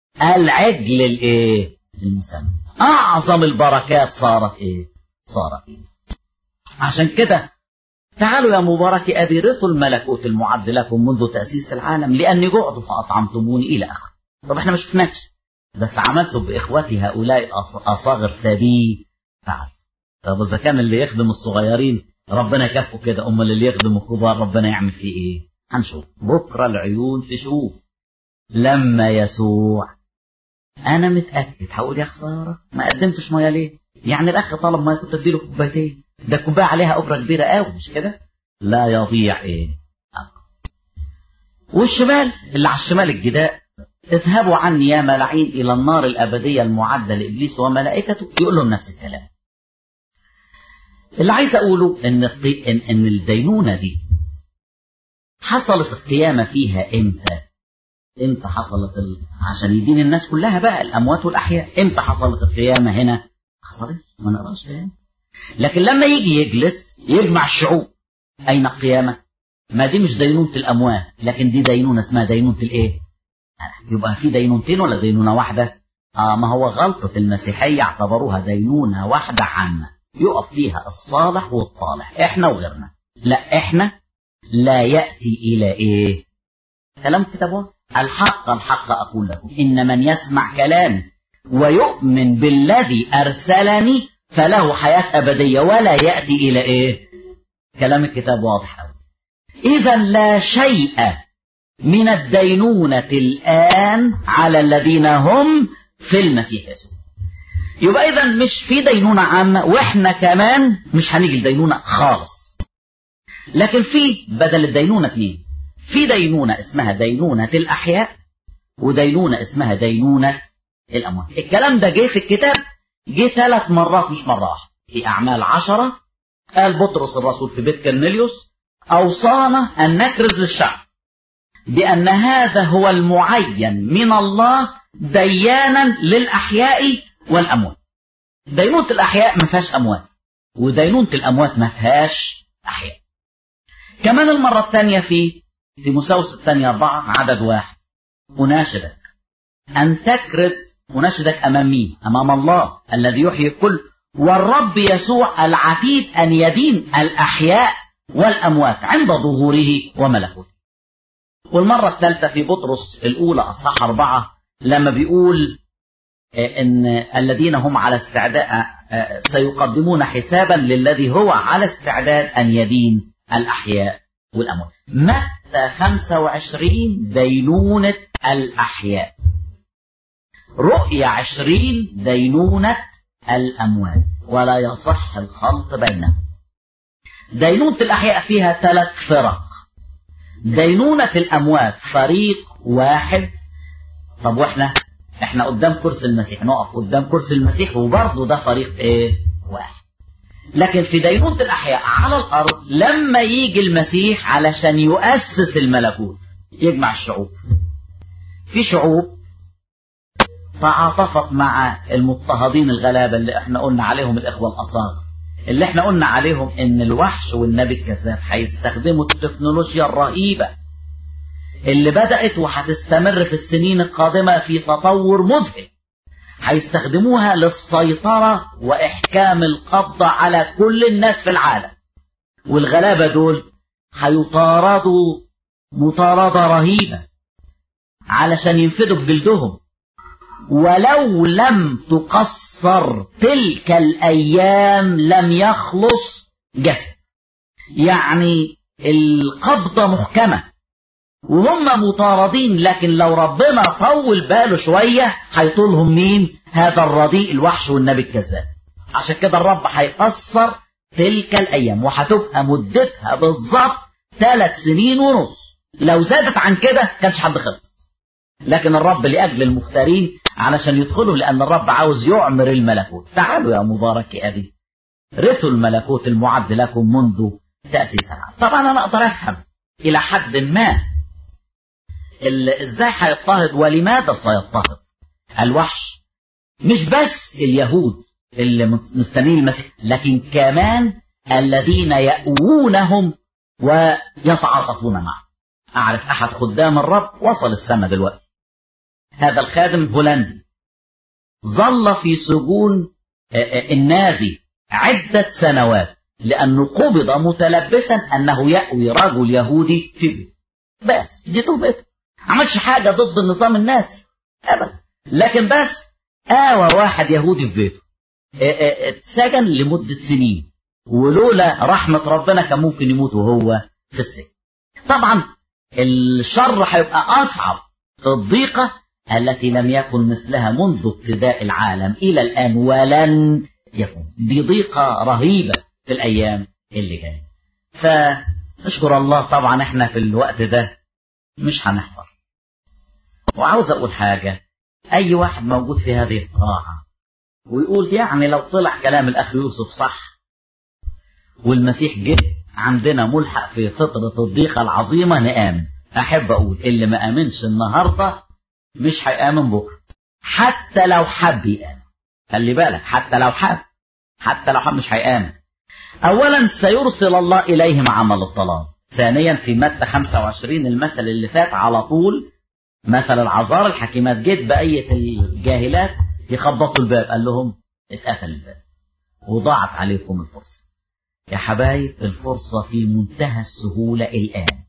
العجل الايه المسمى اعظم البركات صارت ايه صارت ايه عشان كده تعالوا يا مبارك ابي رثوا الملكوت المعد لكم منذ تاسيس العالم لاني جعت فاطعمتموني الى اخره طب احنا ما شفناش بس عملتم باخوتي هؤلاء اصاغر ثبي فعل طب اذا كان اللي يخدم الصغيرين ربنا يكافئه كده امال اللي يخدم الكبار ربنا يعمل فيه ايه هنشوف بكره العيون تشوف لما يسوع انا متاكد هقول يا خساره ما قدمتش ميه ليه يعني الاخ طلب ميه كنت اديله كوبايتين ده كوبايه عليها اجره كبيره قوي مش كده لا يضيع ايه والشمال اللي على الشمال الجداء اذهبوا عني يا ملاعين الى النار الابديه المعده لابليس وملائكته يقول لهم نفس الكلام اللي عايز اقوله ان ان, إن الدينونه دي حصلت القيامه فيها امتى امتى حصلت ال... عشان يدين الناس كلها بقى الاموات والاحياء امتى حصلت القيامه هنا حصلت ما نقراش كلام لكن لما يجي يجلس يجمع الشعوب اين القيامه ما دي مش دينونه الاموات لكن دي دينونه اسمها دينونه الايه يبقى في دينونتين ولا دينونه واحده اه ما هو غلطه المسيحيه اعتبروها دينونه واحده عامه يقف فيها الصالح والطالح احنا وغيرنا لا احنا لا ياتي الى ايه كلام كتاب الحق الحق اقول لكم ان من يسمع كلامي ويؤمن بالذي ارسلني فله حياه ابديه ولا ياتي الى ايه كلام الكتاب واضح قوي اذا لا شيء من الدينونه الان على الذين هم في المسيح يسوع يبقى اذا مش في دينونه عامه واحنا كمان مش هنيجي الدينونه خالص لكن في بدل الدينونه اثنين في دينونه اسمها دينونه الاحياء ودينونه اسمها دينونه الاموات الكلام ده جه في الكتاب جه ثلاث مرات مش مره واحده في اعمال عشرة قال بطرس الرسول في بيت كرنيليوس اوصانا ان نكرز للشعب بان هذا هو المعين من الله ديانا للاحياء والاموات دينونة الاحياء ما فيهاش اموات ودينونة الاموات ما فيهاش احياء كمان المرة الثانية في في مساوس الثانية أربعة عدد واحد أناشدك أن تكرز أناشدك أمام مين؟ أمام الله الذي يحيي الكل والرب يسوع العتيد أن يدين الأحياء والأموات عند ظهوره وملكوته والمرة الثالثة في بطرس الأولى أصحاح أربعة لما بيقول ان الذين هم على استعداد سيقدمون حسابا للذي هو على استعداد ان يدين الاحياء والاموات متى 25 دينونة الاحياء رؤيا 20 دينونة الاموات ولا يصح الخلط بينهم دينونة الاحياء فيها ثلاث فرق دينونة الاموات فريق واحد طب واحنا احنا قدام كرسي المسيح نقف قدام كرسي المسيح وبرضه ده فريق ايه واحد لكن في دينونة الأحياء على الأرض لما يجي المسيح علشان يؤسس الملكوت يجمع الشعوب في شعوب تعاطفت مع المضطهدين الغلابة اللي احنا قلنا عليهم الإخوة الأصاغر اللي احنا قلنا عليهم ان الوحش والنبي الكذاب هيستخدموا التكنولوجيا الرهيبة اللي بدأت وهتستمر في السنين القادمة في تطور مذهل هيستخدموها للسيطرة وإحكام القبضة على كل الناس في العالم والغلابة دول هيطاردوا مطاردة رهيبة علشان ينفدوا بجلدهم ولو لم تقصر تلك الأيام لم يخلص جسد يعني القبضة محكمة وهم مطاردين لكن لو ربنا طول باله شوية هيطولهم مين هذا الرديء الوحش والنبي الكذاب عشان كده الرب هيقصر تلك الأيام وهتبقى مدتها بالظبط ثلاث سنين ونص لو زادت عن كده كانش حد خلص لكن الرب لأجل المختارين علشان يدخلوا لأن الرب عاوز يعمر الملكوت تعالوا يا مبارك يا أبي رثوا الملكوت المعد لكم منذ تأسيس العالم طبعا أنا أقدر أفهم إلى حد ما ازاي هيضطهد ولماذا سيضطهد الوحش مش بس اليهود اللي مستنين المسيح لكن كمان الذين يأوونهم ويتعاطفون معه أعرف أحد خدام الرب وصل السماء دلوقتي هذا الخادم هولندي ظل في سجون النازي عدة سنوات لأنه قبض متلبسا أنه يأوي رجل يهودي في بيته بس دي توبته عملش حاجة ضد النظام النازي أبدا لكن بس آوى واحد يهودي في بيته اتسجن لمدة سنين ولولا رحمة ربنا كان ممكن يموت وهو في السجن طبعا الشر هيبقى أصعب في الضيقة التي لم يكن مثلها منذ ابتداء العالم إلى الآن ولن يكون دي ضيقة رهيبة في الأيام اللي جاية فنشكر الله طبعا احنا في الوقت ده مش هنحضر وعاوز اقول حاجة اي واحد موجود في هذه القاعة ويقول يعني لو طلع كلام الاخ يوسف صح والمسيح جه عندنا ملحق في فترة الضيقة العظيمة نآمن احب اقول اللي ما امنش النهاردة مش هيآمن بكرة حتى لو حب يآمن خلي بالك حتى لو حب حتى لو حب مش هيآمن اولا سيرسل الله اليهم عمل الضلال ثانيا في متى 25 المثل اللي فات على طول مثل العذار الحكيمات جيت بقية الجاهلات يخبطوا الباب قال لهم اتقفل الباب وضاعت عليكم الفرصة يا حبايب الفرصة في منتهى السهولة الآن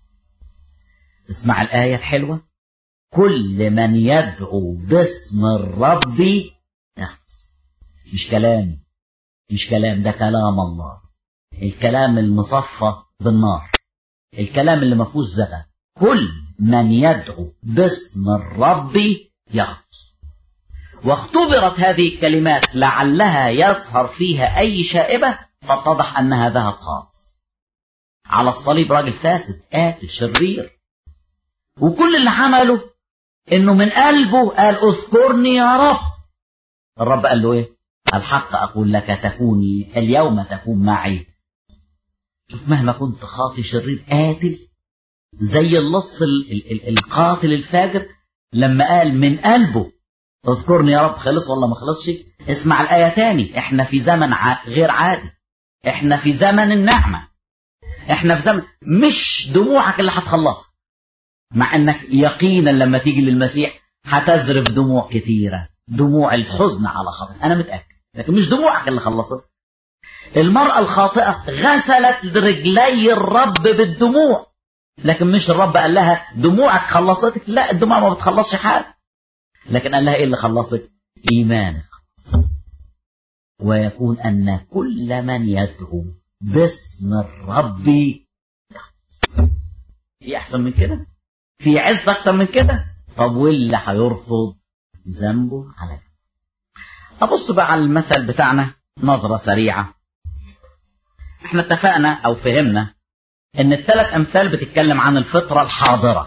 اسمع الآية الحلوة كل من يدعو باسم الرب يخلص مش كلامي مش كلام ده كلام الله الكلام المصفى بالنار الكلام اللي ما فيهوش زغل كل من يدعو باسم الرب يخلص واختبرت هذه الكلمات لعلها يظهر فيها أي شائبة فاتضح أنها ذهب خالص على الصليب راجل فاسد قاتل شرير وكل اللي عمله انه من قلبه قال اذكرني يا رب الرب قال له ايه الحق اقول لك تكوني اليوم تكون معي شوف مهما كنت خاطي شرير قاتل زي اللص ال ال ال القاتل الفاجر لما قال من قلبه اذكرني يا رب خلص ولا ما خلصش اسمع الآية تاني احنا في زمن ع... غير عادي احنا في زمن النعمة احنا في زمن مش دموعك اللي هتخلصك مع انك يقينا لما تيجي للمسيح هتذرف دموع كتيرة دموع الحزن على خطأ انا متأكد لكن مش دموعك اللي خلصت المرأة الخاطئة غسلت رجلي الرب بالدموع لكن مش الرب قال لها دموعك خلصتك لا الدموع ما بتخلصش حاجة لكن قال لها ايه اللي خلصك إيمانك ويكون أن كل من يدعو باسم الرب في أحسن من كده في عز أكتر من كده طب واللي هيرفض ذنبه على أبص بقى على المثل بتاعنا نظرة سريعة احنا اتفقنا أو فهمنا ان الثلاث امثال بتتكلم عن الفطرة الحاضرة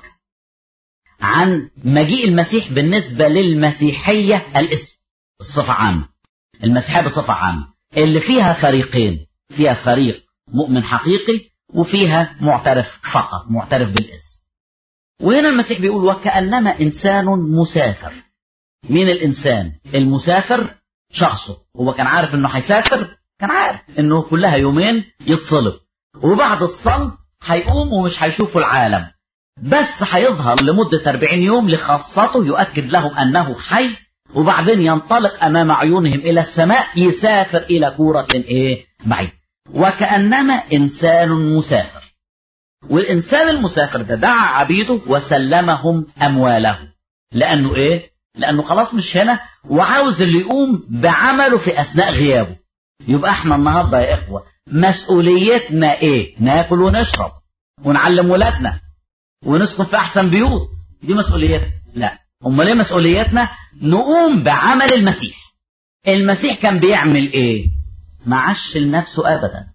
عن مجيء المسيح بالنسبة للمسيحية الاسم الصفة عامة المسيحية بصفة عامة اللي فيها فريقين فيها فريق مؤمن حقيقي وفيها معترف فقط معترف بالاسم وهنا المسيح بيقول وكأنما إنسان مسافر مين الإنسان المسافر شخصه هو كان عارف انه هيسافر كان عارف انه كلها يومين يتصلب وبعد الصلب هيقوم ومش هيشوفوا العالم بس هيظهر لمدة 40 يوم لخاصته يؤكد لهم أنه حي وبعدين ينطلق أمام عيونهم إلى السماء يسافر إلى كورة إيه بعيد وكأنما إنسان مسافر والإنسان المسافر ده دعا عبيده وسلمهم أمواله لأنه إيه لأنه خلاص مش هنا وعاوز اللي يقوم بعمله في أثناء غيابه يبقى احنا النهاردة يا إخوة مسؤوليتنا إيه ناكل ونشرب ونعلم ولادنا ونسكن في أحسن بيوت دي مسؤوليتنا لا أمال إيه مسؤوليتنا نقوم بعمل المسيح المسيح كان بيعمل إيه ما عش لنفسه أبدا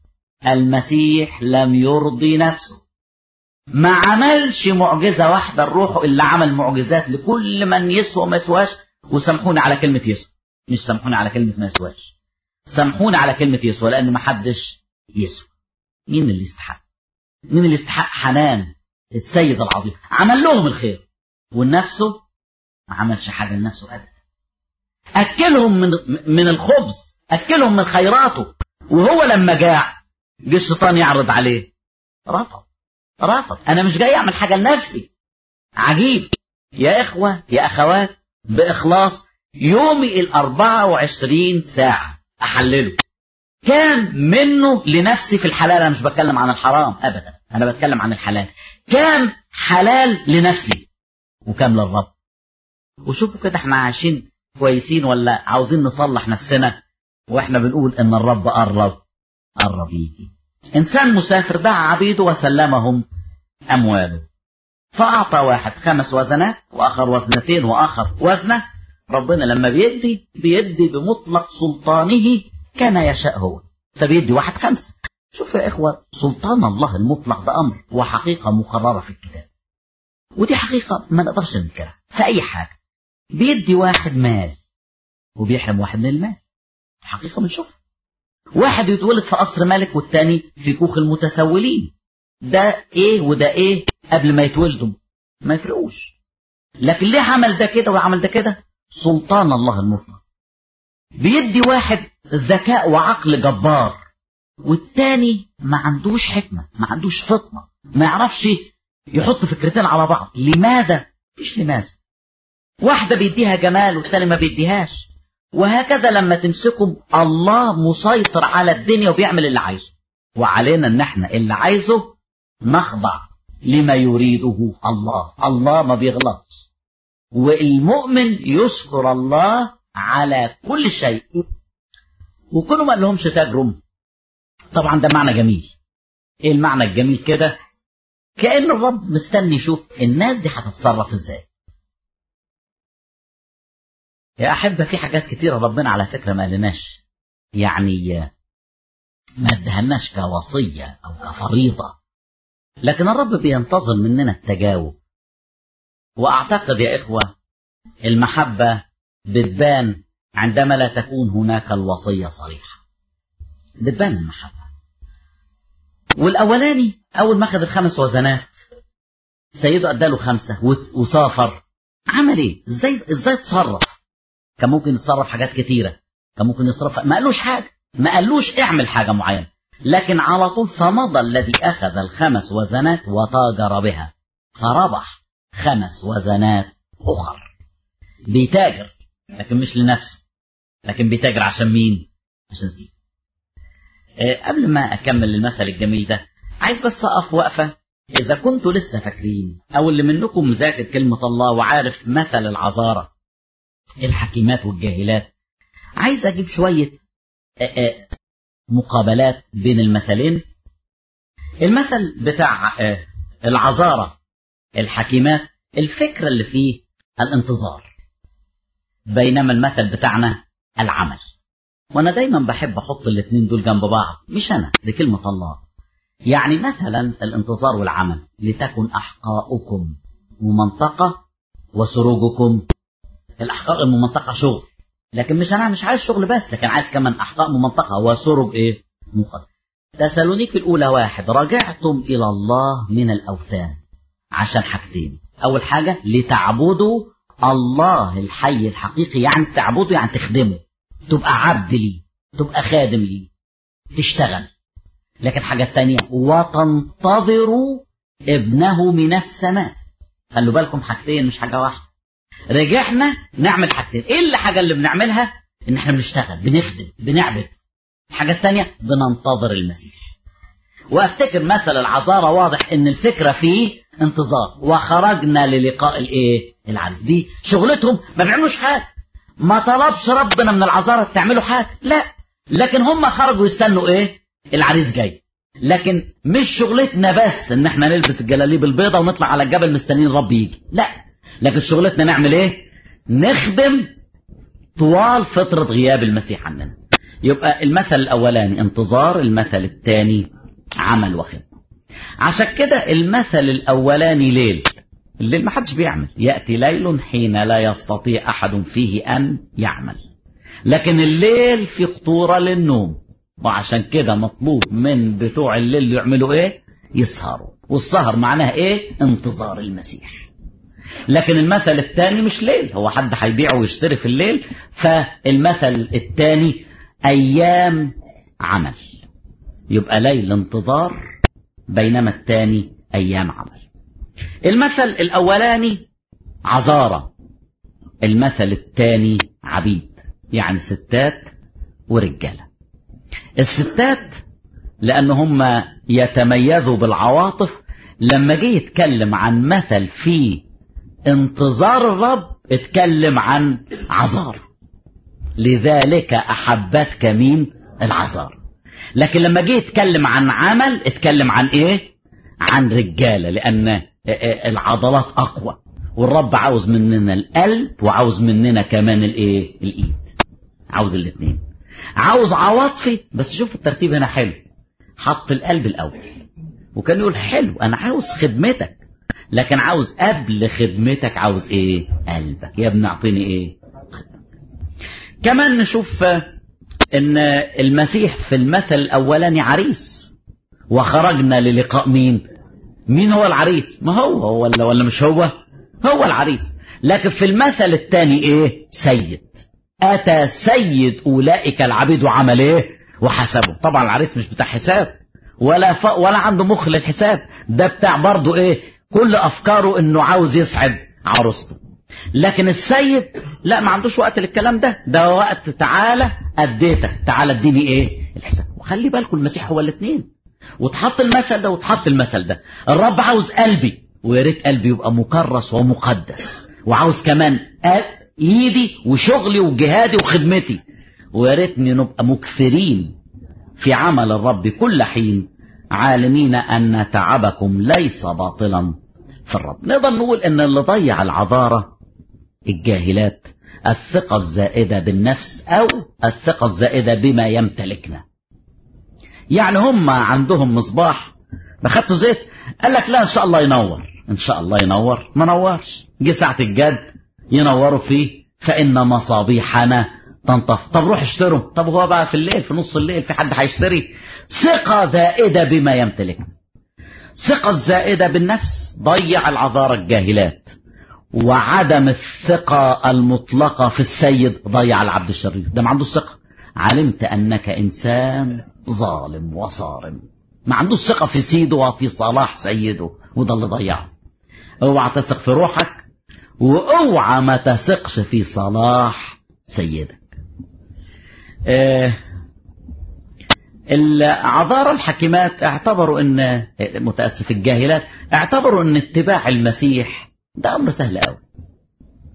المسيح لم يرضي نفسه ما عملش معجزة واحدة لروحه إلا عمل معجزات لكل من يسوى ما يسواش وسامحوني على كلمة يسوى مش سامحوني على كلمة ما يسواش سامحوني على كلمة يسوى لأن ما حدش يسوى مين اللي يستحق مين اللي يستحق حنان السيد العظيم عمل لهم الخير ونفسه ما عملش حاجة لنفسه أبدا أكلهم من من الخبز أكلهم من خيراته وهو لما جاع جه الشيطان يعرض عليه رفض رفض أنا مش جاي أعمل حاجة لنفسي عجيب يا إخوة يا أخوات بإخلاص يومي الأربعة وعشرين ساعة أحلله كام منه لنفسي في الحلال أنا مش بتكلم عن الحرام أبدا أنا بتكلم عن الحلال كام حلال لنفسي وكام للرب وشوفوا كده احنا عايشين كويسين ولا عاوزين نصلح نفسنا واحنا بنقول ان الرب قرب قرب يجي انسان مسافر دعا عبيده وسلمهم امواله فاعطى واحد خمس وزنات واخر وزنتين واخر وزنه ربنا لما بيدي بيدي بمطلق سلطانه كما يشاء هو فبيدي واحد خمسه شوف يا إخوة سلطان الله المطلق ده أمر وحقيقة مقررة في الكتاب ودي حقيقة ما نقدرش ننكرها في أي حاجة بيدي واحد مال وبيحرم واحد من المال حقيقة بنشوفها واحد يتولد في قصر ملك والتاني في كوخ المتسولين ده ايه وده ايه قبل ما يتولدوا ما يفرقوش لكن ليه عمل ده كده وعمل ده كده سلطان الله المطلق بيدي واحد ذكاء وعقل جبار والتاني ما عندوش حكمة ما عندوش فطنة ما يعرفش يحط فكرتين على بعض لماذا مفيش لماذا واحدة بيديها جمال والتاني ما بيديهاش وهكذا لما تمسكم الله مسيطر على الدنيا وبيعمل اللي عايزه وعلينا ان احنا اللي عايزه نخضع لما يريده الله الله ما بيغلطش والمؤمن يشكر الله على كل شيء وكانوا ما لهمش تجرم طبعا ده معنى جميل ايه المعنى الجميل كده كأن الرب مستني يشوف الناس دي هتتصرف ازاي يا أحبة في حاجات كتيرة ربنا على فكرة ما قالناش يعني ما ادهناش كوصية أو كفريضة لكن الرب بينتظر مننا التجاوب وأعتقد يا إخوة المحبة بتبان عندما لا تكون هناك الوصية صريحة بتبان المحبة والأولاني أول ما أخذ الخمس وزنات سيده أداله خمسة وسافر عمل إيه؟ إزاي إزاي تصرف؟ كان ممكن يتصرف حاجات كتيرة كان ممكن يصرف ما قالوش حاجة ما قالوش اعمل حاجة معينة لكن على طول فمضى الذي أخذ الخمس وزنات وتاجر بها فربح خمس وزنات أخر بيتاجر لكن مش لنفسه لكن بيتاجر عشان مين؟ عشان سيد أه قبل ما أكمل المثل الجميل ده عايز بس أقف وقفة إذا كنتوا لسه فاكرين أو اللي منكم مذاكر كلمة الله وعارف مثل العذارة الحكيمات والجاهلات عايز اجيب شوية مقابلات بين المثلين المثل بتاع العذارة الحكيمات الفكرة اللي فيه الانتظار بينما المثل بتاعنا العمل وانا دايما بحب احط الاثنين دول جنب بعض مش انا دي كلمة الله يعني مثلا الانتظار والعمل لتكن احقاؤكم ممنطقة وسروجكم الاحقاء الممنطقة شغل لكن مش انا مش عايز شغل بس لكن عايز كمان احقاء ممنطقة وسرج ايه مقدس تسالونيك الاولى واحد رجعتم الى الله من الاوثان عشان حاجتين اول حاجة لتعبدوا الله الحي الحقيقي يعني تعبده يعني تخدمه تبقى عبد ليه تبقى خادم ليه تشتغل لكن حاجة تانية وتنتظروا ابنه من السماء خلوا بالكم حاجتين مش حاجة واحدة رجعنا نعمل حاجتين ايه اللي حاجة اللي بنعملها ان احنا بنشتغل بنخدم بنعبد الحاجة التانية بننتظر المسيح وافتكر مثل العذارى واضح ان الفكرة فيه انتظار وخرجنا للقاء الايه العريس دي شغلتهم ما بيعملوش حاجة ما طلبش ربنا من العذارى تعملوا حاجة لا لكن هم خرجوا يستنوا ايه العريس جاي لكن مش شغلتنا بس ان احنا نلبس الجلاليب البيضة ونطلع على الجبل مستنيين الرب يجي لا لكن شغلتنا نعمل ايه نخدم طوال فترة غياب المسيح عننا يبقى المثل الاولاني انتظار المثل الثاني عمل وخدمة عشان كده المثل الاولاني ليل الليل ما حدش بيعمل يأتي ليل حين لا يستطيع احد فيه ان يعمل لكن الليل في خطورة للنوم وعشان كده مطلوب من بتوع الليل يعملوا ايه يسهروا والسهر معناها ايه انتظار المسيح لكن المثل الثاني مش ليل هو حد هيبيع ويشتري في الليل فالمثل الثاني ايام عمل يبقى ليل انتظار بينما الثاني ايام عمل المثل الاولاني عذارة المثل الثاني عبيد يعني ستات ورجاله الستات لأن هم يتميزوا بالعواطف لما جه يتكلم عن مثل في انتظار الرب اتكلم عن عذار لذلك أحبتك مين العذار لكن لما جه يتكلم عن عمل اتكلم عن ايه عن رجالة لأن العضلات أقوى والرب عاوز مننا القلب وعاوز مننا كمان الايه الايد عاوز الاثنين عاوز عواطفي بس شوف الترتيب هنا حلو حط القلب الاول وكان يقول حلو انا عاوز خدمتك لكن عاوز قبل خدمتك عاوز ايه قلبك يا ابني اعطيني ايه كمان نشوف ان المسيح في المثل الاولاني عريس وخرجنا للقاء مين مين هو العريس ما هو ولا ولا مش هو هو العريس لكن في المثل الثاني ايه سيد أتى سيد أولئك العبيد وعمل إيه وحسبه طبعا العريس مش بتاع حساب ولا ف... ولا عنده مخ للحساب ده بتاع برضه إيه كل أفكاره إنه عاوز يسعد عروسته لكن السيد لا ما عندوش وقت للكلام ده ده وقت تعالى أديتك تعالى اديني إيه الحساب وخلي بالكم المسيح هو الاثنين وتحط المثل ده وتحط المثل ده الرب عاوز قلبي ويا ريت قلبي يبقى مكرس ومقدس وعاوز كمان ايدي وشغلي وجهادي وخدمتي ويا ريتني نبقى مكثرين في عمل الرب كل حين عالمين ان تعبكم ليس باطلا في الرب نقدر نقول ان اللي ضيع العذارة الجاهلات الثقة الزائدة بالنفس او الثقة الزائدة بما يمتلكنا يعني هم عندهم مصباح بخدتوا زيت قال لك لا ان شاء الله ينور ان شاء الله ينور ما نورش جه ساعة الجد ينوروا فيه فإن مصابيحنا تنطف طب روح اشتروا طب هو بقى في الليل في نص الليل في حد هيشتري ثقة زائدة بما يمتلك ثقة زائدة بالنفس ضيع العذارى الجاهلات وعدم الثقة المطلقة في السيد ضيع العبد الشرير ده ما عنده ثقة علمت أنك إنسان ظالم وصارم ما عندوش ثقة في سيده وفي صلاح سيده وده اللي ضيعه اوعى تثق في روحك واوعى ما تثقش في صلاح سيدك آه العذارى الحكيمات اعتبروا ان متاسف الجاهلات اعتبروا ان اتباع المسيح ده امر سهل قوي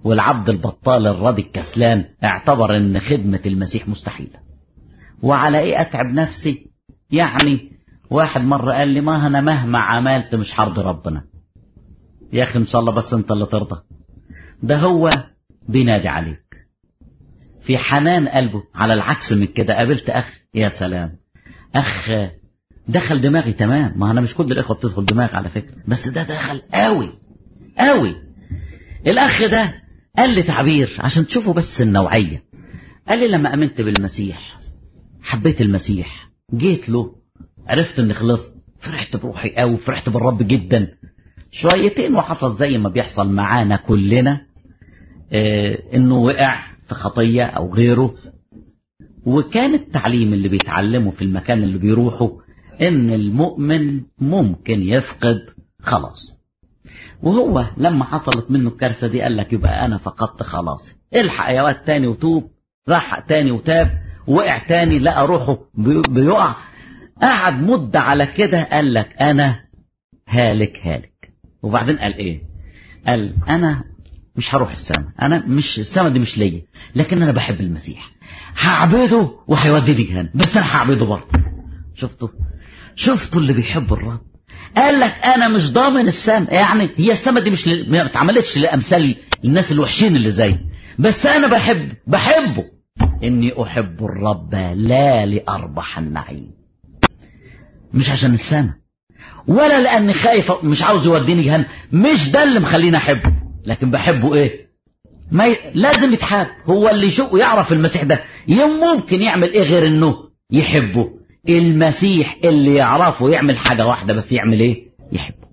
والعبد البطال الراضي الكسلان اعتبر ان خدمة المسيح مستحيلة وعلى ايه اتعب نفسي يعني واحد مرة قال لي ما انا مهما عملت مش هرضي ربنا يا اخي ان شاء الله بس انت اللي ترضى ده هو بينادي عليك في حنان قلبه على العكس من كده قابلت اخ يا سلام اخ دخل دماغي تمام ما انا مش كل الاخوه بتدخل دماغ على فكره بس ده دخل قوي قوي الاخ ده قال لي تعبير عشان تشوفوا بس النوعيه قال لي لما امنت بالمسيح حبيت المسيح جيت له عرفت اني خلصت فرحت بروحي قوي فرحت بالرب جدا شويتين وحصل زي ما بيحصل معانا كلنا اه انه وقع في خطيه او غيره وكان التعليم اللي بيتعلمه في المكان اللي بيروحه ان المؤمن ممكن يفقد خلاص وهو لما حصلت منه الكارثه دي قال لك يبقى انا فقدت خلاصي الحق يا واد تاني وتوب راح تاني وتاب وقع تاني لقى روحه بيقع قعد مدة على كده قال لك انا هالك هالك وبعدين قال ايه قال انا مش هروح السماء انا مش السماء دي مش ليا لكن انا بحب المسيح هعبده وهيوديني جهنم بس انا هعبده برضه شفتوا شفتوا اللي بيحب الرب قال لك انا مش ضامن السماء يعني هي السماء دي مش ل... ما اتعملتش لامثال الناس الوحشين اللي زي بس انا بحب بحبه اني احب الرب لا لاربح النعيم مش عشان السماء ولا لاني خايف مش عاوز يوديني جهنم مش ده اللي مخليني احبه لكن بحبه ايه ما ي... لازم يتحب هو اللي يشوق ويعرف المسيح ده ممكن يعمل ايه غير انه يحبه المسيح اللي يعرفه يعمل حاجة واحدة بس يعمل ايه يحبه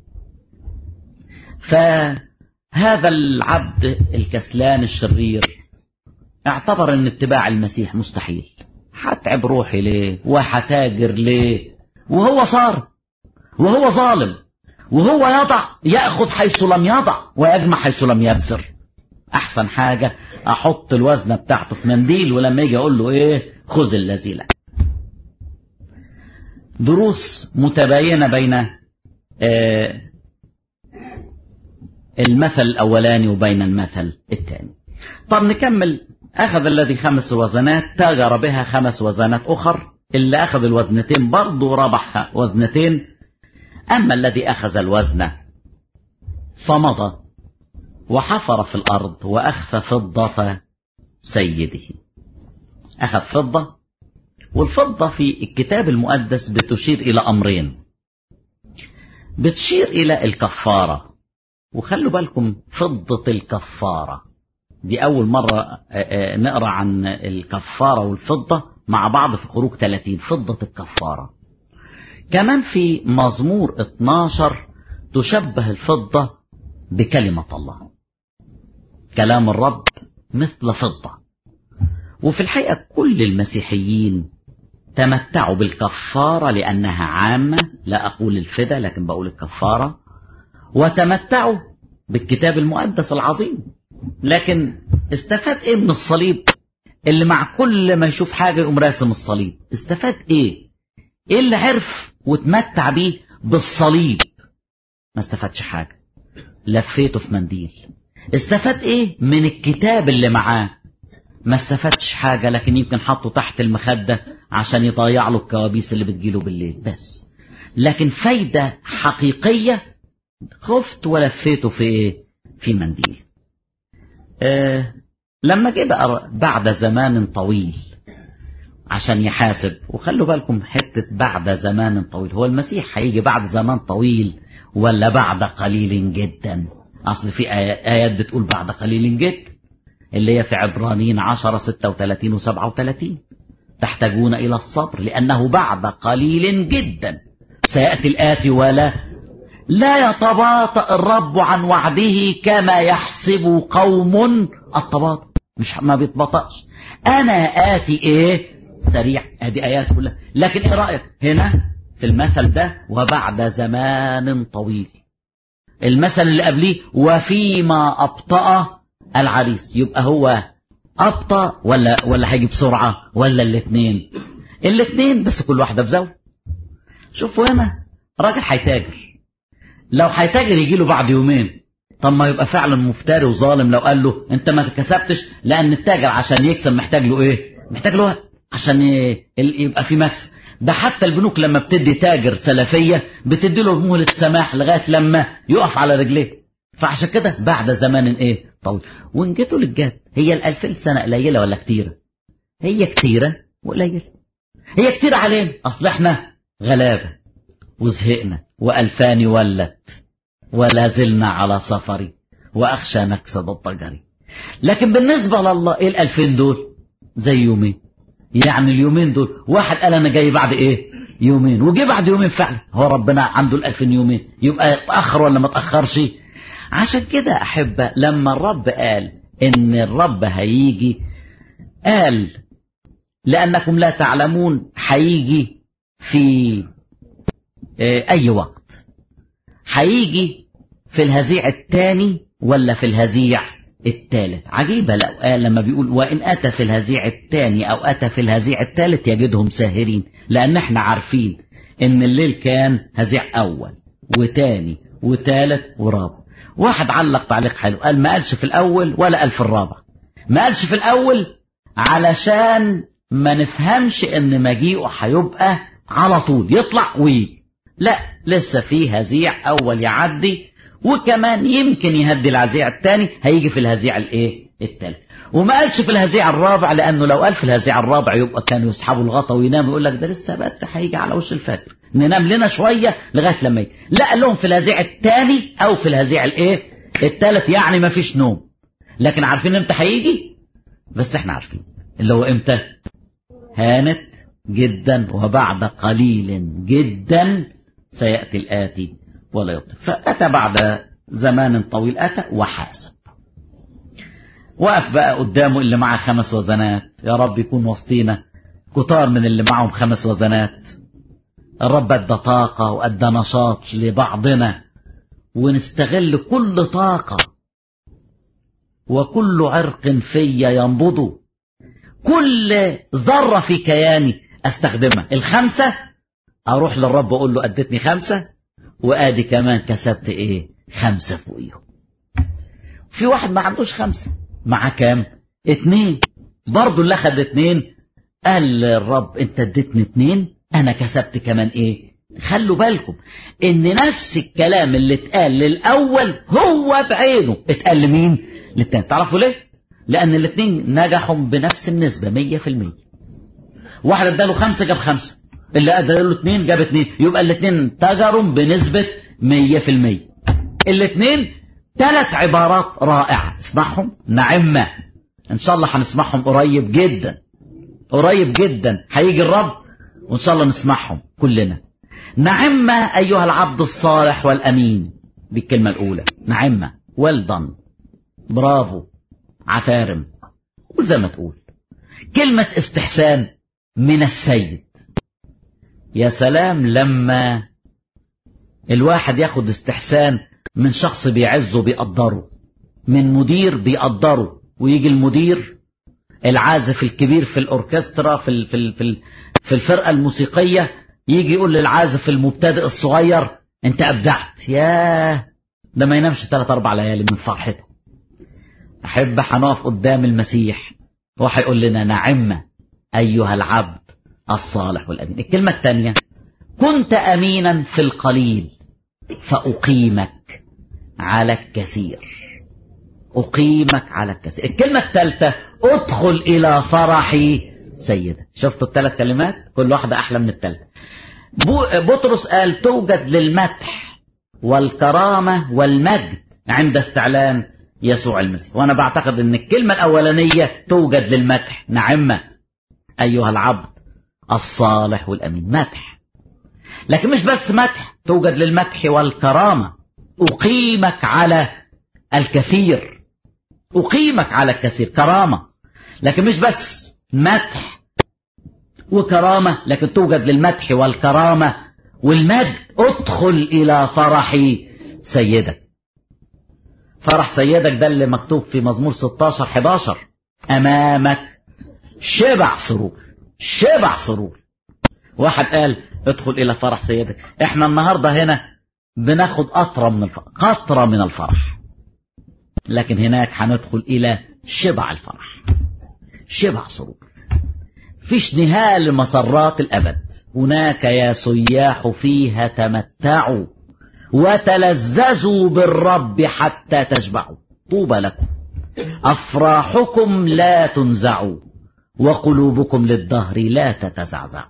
فهذا العبد الكسلان الشرير اعتبر ان اتباع المسيح مستحيل هتعب روحي ليه وهتاجر ليه وهو صار وهو ظالم وهو يضع يأخذ حيث لم يضع ويجمع حيث لم يبذر احسن حاجة احط الوزنة بتاعته في منديل ولما يجي اقول له ايه خذ الذي لك دروس متباينة بين المثل الأولاني وبين المثل الثاني طب نكمل أخذ الذي خمس وزنات تاجر بها خمس وزنات أخر اللي أخذ الوزنتين برضه ربح وزنتين أما الذي أخذ الوزن فمضى وحفر في الأرض وأخفى فضة سيده أخذ فضة والفضة في الكتاب المقدس بتشير إلى أمرين بتشير إلى الكفارة وخلوا بالكم فضة الكفارة دي أول مرة نقرأ عن الكفارة والفضة مع بعض في خروج 30 فضة الكفارة كمان في مزمور 12 تشبه الفضة بكلمة الله كلام الرب مثل فضة وفي الحقيقة كل المسيحيين تمتعوا بالكفارة لأنها عامة لا أقول الفدا لكن بقول الكفارة وتمتعوا بالكتاب المقدس العظيم لكن استفاد ايه من الصليب اللي مع كل ما يشوف حاجة يقوم راسم الصليب استفاد ايه ايه اللي عرف وتمتع بيه بالصليب ما استفادش حاجة لفيته في منديل استفاد ايه من الكتاب اللي معاه ما استفادش حاجة لكن يمكن حطه تحت المخدة عشان يضيع له الكوابيس اللي بتجيله بالليل بس لكن فايدة حقيقية خفت ولفيته في ايه في منديل آه لما جه بقى بعد زمان طويل عشان يحاسب وخلوا بالكم حتة بعد زمان طويل هو المسيح هيجي بعد زمان طويل ولا بعد قليل جدا اصل في ايات بتقول بعد قليل جدا اللي هي في عبرانيين 10 36 و 37 تحتاجون الى الصبر لانه بعد قليل جدا سياتي الاتي ولا لا يتباطأ الرب عن وعده كما يحسب قوم التباطؤ مش ما بيتبطأش انا اتي ايه سريع ادي ايات كلها لكن ايه رايك هنا في المثل ده وبعد زمان طويل المثل اللي قبليه وفيما ابطأ العريس يبقى هو ابطأ ولا ولا هيجي بسرعه ولا الاثنين الاثنين بس كل واحده بزاويه شوفوا هنا راجل هيتاجر لو هيتاجر يجي له بعد يومين طب ما يبقى فعلا مفتري وظالم لو قال له انت ما كسبتش لان التاجر عشان يكسب محتاج له ايه محتاج له وقت عشان ي- يبقى في مكسب ده حتى البنوك لما بتدي تاجر سلفية بتدي له مهلة سماح لغاية لما يقف على رجليه فعشان كده بعد زمان ايه طويل وان جيتوا للجد هي الألفين سنة قليلة ولا كتيرة هي كتيرة وقليلة هي كتير علينا اصل احنا غلابة وزهقنا وألفان ولت ولا زلنا على سفري وأخشى نكسد الضجري لكن بالنسبة لله ايه الألفين دول زي يومين يعني اليومين دول واحد قال انا جاي بعد ايه يومين وجي بعد يومين فعلا هو ربنا عنده الألفين يومين يبقى اتأخر ولا ما اتأخرش عشان كده أحبة لما الرب قال إن الرب هيجي قال لأنكم لا تعلمون هيجي في آه، أي وقت هيجي في الهزيع الثاني ولا في الهزيع الثالث عجيبة لو قال لما بيقول وإن أتى في الهزيع الثاني أو أتى في الهزيع الثالث يجدهم ساهرين لأن احنا عارفين إن الليل كان هزيع أول وتاني وتالت ورابع واحد علق تعليق حلو قال ما قالش في الأول ولا قال في الرابع ما قالش في الأول علشان ما نفهمش إن مجيئه هيبقى على طول يطلع ويجي لا لسه في هزيع أول يعدي وكمان يمكن يهدي الهزيع الثاني هيجي في الهزيع الايه الثالث وما قالش في الهزيع الرابع لانه لو قال في الهزيع الرابع يبقى كانوا يسحبوا الغطا ويناموا يقول لك ده لسه بدري هيجي على وش الفجر ننام لنا شويه لغايه لما يجي لا قال لهم في الهزيع الثاني او في الهزيع الايه الثالث يعني ما فيش نوم لكن عارفين امتى هيجي بس احنا عارفين اللي هو امتى هانت جدا وبعد قليل جدا سيأتي الآتي ولا يبطل فأتى بعد زمان طويل أتى وحاسب وقف بقى قدامه اللي معاه خمس وزنات يا رب يكون وسطينا كتار من اللي معهم خمس وزنات الرب ادى طاقة وادى نشاط لبعضنا ونستغل كل طاقة وكل عرق فيا ينبض كل ذرة في كياني استخدمها الخمسة اروح للرب اقول له اديتني خمسة وادي كمان كسبت ايه خمسة فوقيهم في واحد ما عندوش خمسة مع كام اتنين برضو اللي اخد اتنين قال للرب انت اديتني اتنين انا كسبت كمان ايه خلوا بالكم ان نفس الكلام اللي اتقال للاول هو بعينه اتقال لمين للتاني تعرفوا ليه لان الاتنين نجحوا بنفس النسبة مية في المية واحد اداله خمسة جاب خمسة اللي اداله اتنين جاب اتنين يبقى الاتنين تجروا بنسبة مية في المية الاتنين ثلاث عبارات رائعة اسمعهم نعمة ان شاء الله هنسمعهم قريب جدا قريب جدا هيجي الرب وان شاء الله نسمعهم كلنا نعمة ايها العبد الصالح والامين دي الكلمة الاولى نعمة well done برافو عفارم قول زي ما تقول كلمة استحسان من السيد يا سلام لما الواحد ياخد استحسان من شخص بيعزه بيقدره من مدير بيقدره ويجي المدير العازف الكبير في الاوركسترا في ال في ال في, ال في الفرقه الموسيقيه يجي يقول للعازف المبتدئ الصغير انت ابدعت ياه ده ما ينامش ثلاث اربع ليالي من فرحته احب هنقف قدام المسيح هو هيقول لنا نعم ايها العبد الصالح والامين الكلمه الثانيه كنت امينا في القليل فاقيمك على الكثير أقيمك على الكثير الكلمة الثالثة ادخل إلى فرح سيدك شفتوا الثلاث كلمات كل واحدة أحلى من الثالثة بطرس قال توجد للمدح والكرامة والمجد عند استعلان يسوع المسيح وأنا بعتقد أن الكلمة الأولانية توجد للمدح نعمة أيها العبد الصالح والأمين مدح لكن مش بس مدح توجد للمدح والكرامة أقيمك على الكثير أقيمك على الكثير كرامة لكن مش بس مدح وكرامة لكن توجد للمدح والكرامة والمجد ادخل إلى فرح سيدك فرح سيدك ده اللي مكتوب في مزمور 16 11 أمامك شبع سرور شبع سرور واحد قال ادخل إلى فرح سيدك احنا النهاردة هنا بناخد قطرة من الفرح قطرة من الفرح لكن هناك هندخل إلى شبع الفرح شبع سرور فيش نهاية لمسرات الأبد هناك يا سياح فيها تمتعوا وتلذذوا بالرب حتى تشبعوا طوبى لكم أفراحكم لا تنزع وقلوبكم للدهر لا تتزعزع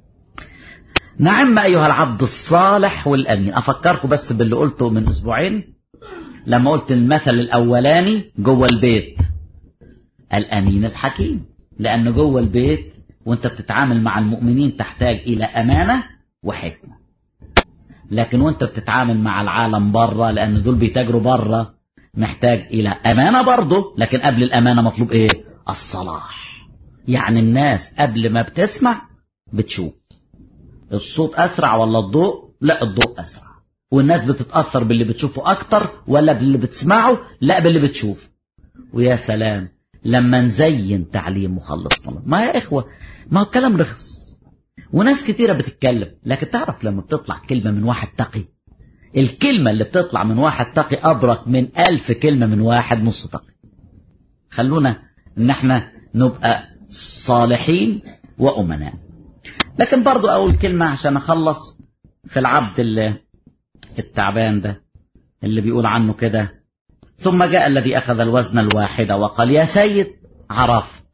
نعم أيها العبد الصالح والأمين أفكركم بس باللي قلته من أسبوعين لما قلت المثل الأولاني جوه البيت الأمين الحكيم لأن جوه البيت وانت بتتعامل مع المؤمنين تحتاج إلى أمانة وحكمة لكن وانت بتتعامل مع العالم بره لأن دول بيتاجروا بره محتاج إلى أمانة برضه لكن قبل الأمانة مطلوب إيه الصلاح يعني الناس قبل ما بتسمع بتشوف الصوت أسرع ولا الضوء لا الضوء أسرع والناس بتتأثر باللي بتشوفه أكتر ولا باللي بتسمعه لا باللي بتشوف ويا سلام لما نزين تعليم مخلصنا ما يا إخوة ما هو الكلام رخص وناس كتيرة بتتكلم لكن تعرف لما بتطلع كلمة من واحد تقي الكلمة اللي بتطلع من واحد تقي أبرك من ألف كلمة من واحد نص تقي خلونا إن احنا نبقى صالحين وأمناء لكن برضو أقول كلمة عشان أخلص في العبد اللي التعبان ده اللي بيقول عنه كده ثم جاء الذي أخذ الوزن الواحدة وقال يا سيد عرفت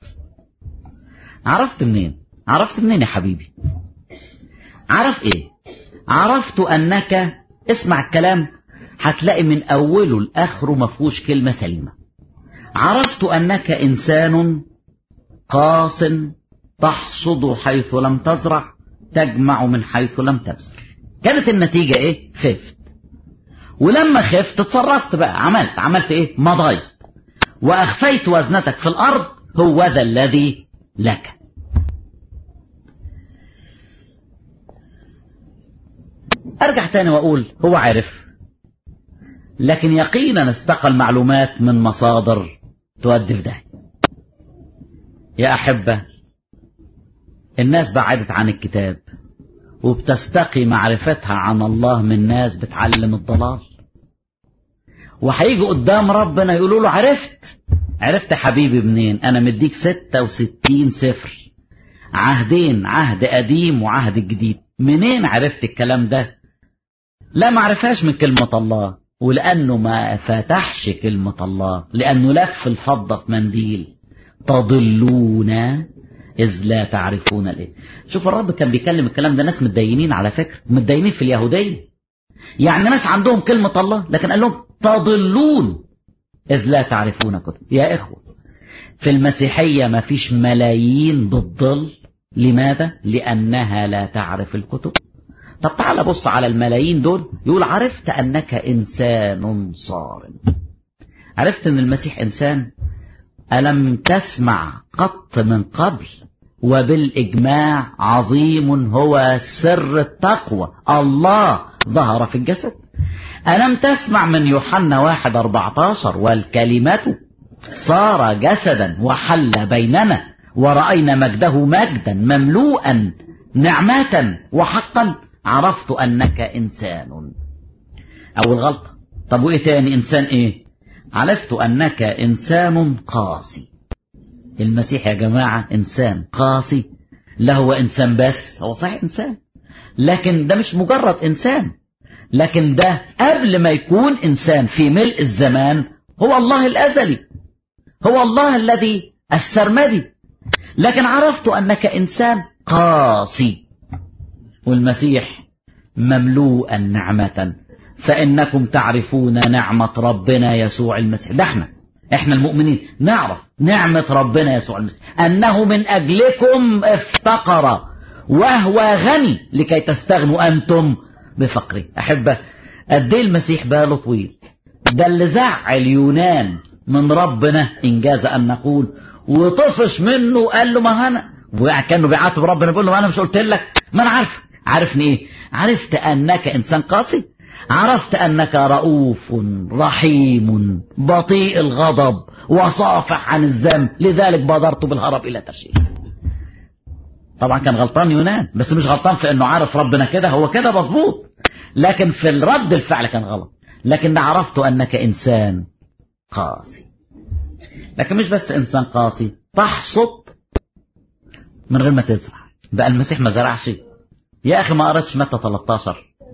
عرفت منين عرفت منين يا حبيبي عرف ايه عرفت انك اسمع الكلام هتلاقي من اوله لاخره ما فيهوش كلمه سليمه عرفت انك انسان قاص تحصد حيث لم تزرع تجمع من حيث لم تبذر كانت النتيجه ايه خفت ولما خفت اتصرفت بقى عملت عملت ايه مضيت واخفيت وزنتك في الارض هو ذا الذي لك ارجع تاني واقول هو عرف لكن يقينا استقى المعلومات من مصادر تؤدي في داهية يا أحبة الناس بعدت عن الكتاب وبتستقي معرفتها عن الله من ناس بتعلم الضلال وهيجوا قدام ربنا يقولوا له عرفت عرفت حبيبي منين انا مديك ستة وستين سفر عهدين عهد قديم وعهد جديد منين عرفت الكلام ده لا ما عرفهاش من كلمة الله ولأنه ما فتحش كلمة الله لأنه لف الفضة في منديل تضلون إذ لا تعرفون الإيه شوف الرب كان بيكلم الكلام ده ناس متدينين على فكرة متدينين في اليهودية يعني ناس عندهم كلمة الله لكن قال لهم تضلون إذ لا تعرفون كتب يا إخوة في المسيحية ما فيش ملايين بتضل لماذا؟ لأنها لا تعرف الكتب طب تعال بص على الملايين دول يقول عرفت أنك إنسان صارم عرفت أن المسيح إنسان ألم تسمع قط من قبل وبالإجماع عظيم هو سر التقوى الله ظهر في الجسد ألم تسمع من يوحنا واحد أربعتاشر والكلمة صار جسدا وحل بيننا ورأينا مجده مجدا مملوءا نعمة وحقا عرفت أنك إنسان أول غلطة طب وإيه تاني إنسان إيه عرفت أنك إنسان قاسي المسيح يا جماعة إنسان قاسي لا هو إنسان بس هو صحيح إنسان لكن ده مش مجرد إنسان لكن ده قبل ما يكون إنسان في ملء الزمان هو الله الأزلي هو الله الذي السرمدي لكن عرفت أنك إنسان قاسي والمسيح مملوءا نعمة فإنكم تعرفون نعمة ربنا يسوع المسيح ده احنا احنا المؤمنين نعرف نعمة ربنا يسوع المسيح أنه من أجلكم افتقر وهو غني لكي تستغنوا أنتم بفقره أحبة قد ايه المسيح باله طويل ده اللي زعل يونان من ربنا إنجاز أن نقول وطفش منه قال له ما أنا وكانه بيعاتب ربنا بيقول له ما أنا مش قلت لك ما أنا عارف عارفني إيه عرفت أنك إنسان قاسي عرفت أنك رؤوف رحيم بطيء الغضب وصافح عن الذنب لذلك بادرت بالهرب إلى ترشيد طبعا كان غلطان يونان بس مش غلطان في أنه عارف ربنا كده هو كده مظبوط لكن في الرد الفعل كان غلط لكن عرفت أنك إنسان قاسي لكن مش بس إنسان قاسي تحصد من غير ما تزرع بقى المسيح ما زرعش يا أخي ما قرأتش متى 13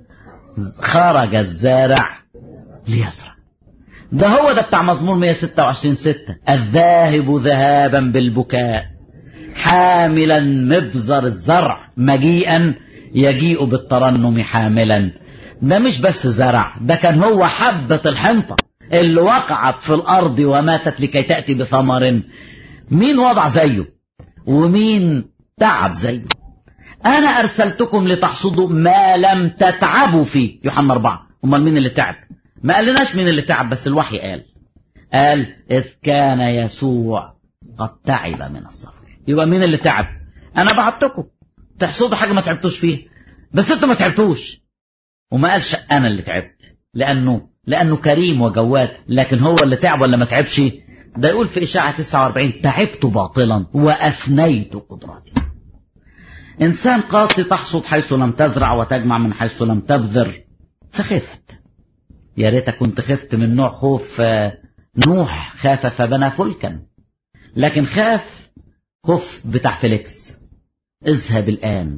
خرج الزارع ليزرع ده هو ده بتاع مزمور 126 6 الذاهب ذهابا بالبكاء حاملا مبزر الزرع مجيئا يجيء بالترنم حاملا ده مش بس زرع ده كان هو حبة الحنطة اللي وقعت في الأرض وماتت لكي تأتي بثمر مين وضع زيه ومين تعب زيه أنا أرسلتكم لتحصدوا ما لم تتعبوا فيه يوحنا أربعة أمال مين اللي تعب ما قالناش مين اللي تعب بس الوحي قال قال إذ كان يسوع قد تعب من السفر يبقى مين اللي تعب أنا بعتكم تحصدوا حاجة ما تعبتوش فيها بس أنتوا ما تعبتوش وما قالش أنا اللي تعبت لأنه لأنه كريم وجواد لكن هو اللي تعب ولا ما تعبش ده يقول في إشاعة 49 تعبت باطلا وأفنيت قدراتي إنسان قاسي تحصد حيث لم تزرع وتجمع من حيث لم تبذر فخفت يا ريتك كنت خفت من نوع خوف نوح خاف فبنى فلكا لكن خاف خوف بتاع فيليكس اذهب الآن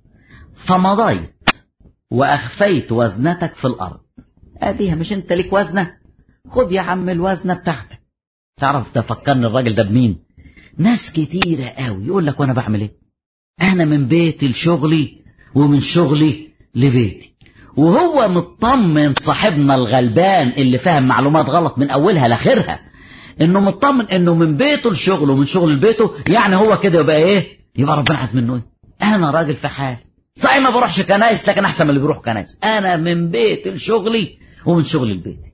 فمضيت وأخفيت وزنتك في الأرض أديها مش أنت ليك وزنة خد يا عم الوزنة بتاعتك تعرف تفكرني الراجل ده بمين ناس كتيرة قوي يقول لك وأنا بعمل إيه أنا من بيتي لشغلي ومن شغلي لبيتي وهو مطمن صاحبنا الغلبان اللي فاهم معلومات غلط من أولها لآخرها إنه مطمن إنه من بيته لشغله ومن شغل لبيته يعني هو كده يبقى إيه يبقى ربنا عايز منه إيه أنا راجل في حالي صحيح ما بروحش كنايس لكن أحسن من اللي بيروح كنايس أنا من بيتي لشغلي ومن شغلي لبيتي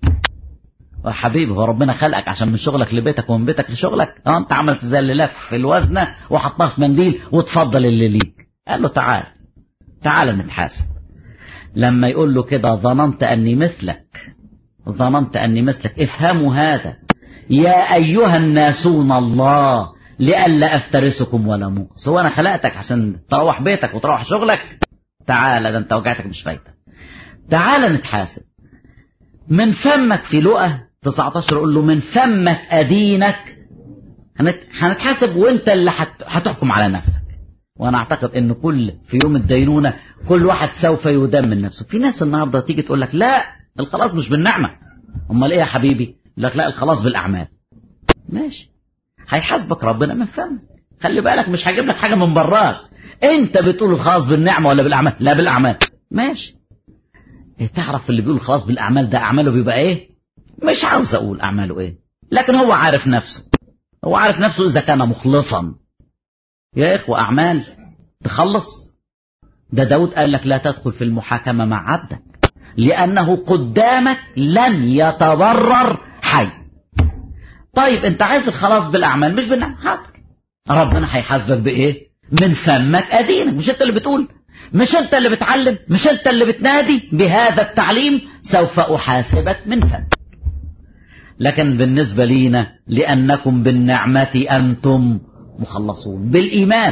وحبيبي هو ربنا خلقك عشان من شغلك لبيتك ومن بيتك لشغلك اه انت عملت زي اللي لف في الوزنه وحطها في منديل وتفضل اللي ليك قال له تعال تعال نتحاسب لما يقول له كده ظننت اني مثلك ظننت اني مثلك افهموا هذا يا ايها الناسون الله لئلا افترسكم ولا موقص هو انا خلقتك عشان تروح بيتك وتروح شغلك تعال ده انت وجعتك مش فايته تعال نتحاسب من فمك في لقى 19 قول له من فمك أدينك هنتحاسب وانت اللي هتحكم على نفسك وانا اعتقد ان كل في يوم الدينونة كل واحد سوف يدم من نفسه في ناس النهاردة تيجي تقول لك لا الخلاص مش بالنعمة امال ايه يا حبيبي يقول لك لا الخلاص بالاعمال ماشي هيحاسبك ربنا من فمك خلي بالك مش هجيب لك حاجة من براك انت بتقول الخلاص بالنعمة ولا بالاعمال لا بالاعمال ماشي تعرف اللي بيقول خلاص بالأعمال ده أعماله بيبقى إيه مش عاوز أقول أعماله إيه لكن هو عارف نفسه هو عارف نفسه إذا كان مخلصا يا إخوة أعمال تخلص ده داود قال لك لا تدخل في المحاكمة مع عبدك لأنه قدامك لن يتضرر حي طيب انت عايز الخلاص بالأعمال مش بالنعم حاضر ربنا هيحاسبك بإيه من فمك أدينك مش انت اللي بتقول مش انت اللي بتعلم مش انت اللي بتنادي بهذا التعليم سوف احاسبك من فمك لكن بالنسبة لينا لأنكم بالنعمة أنتم مخلصون بالإيمان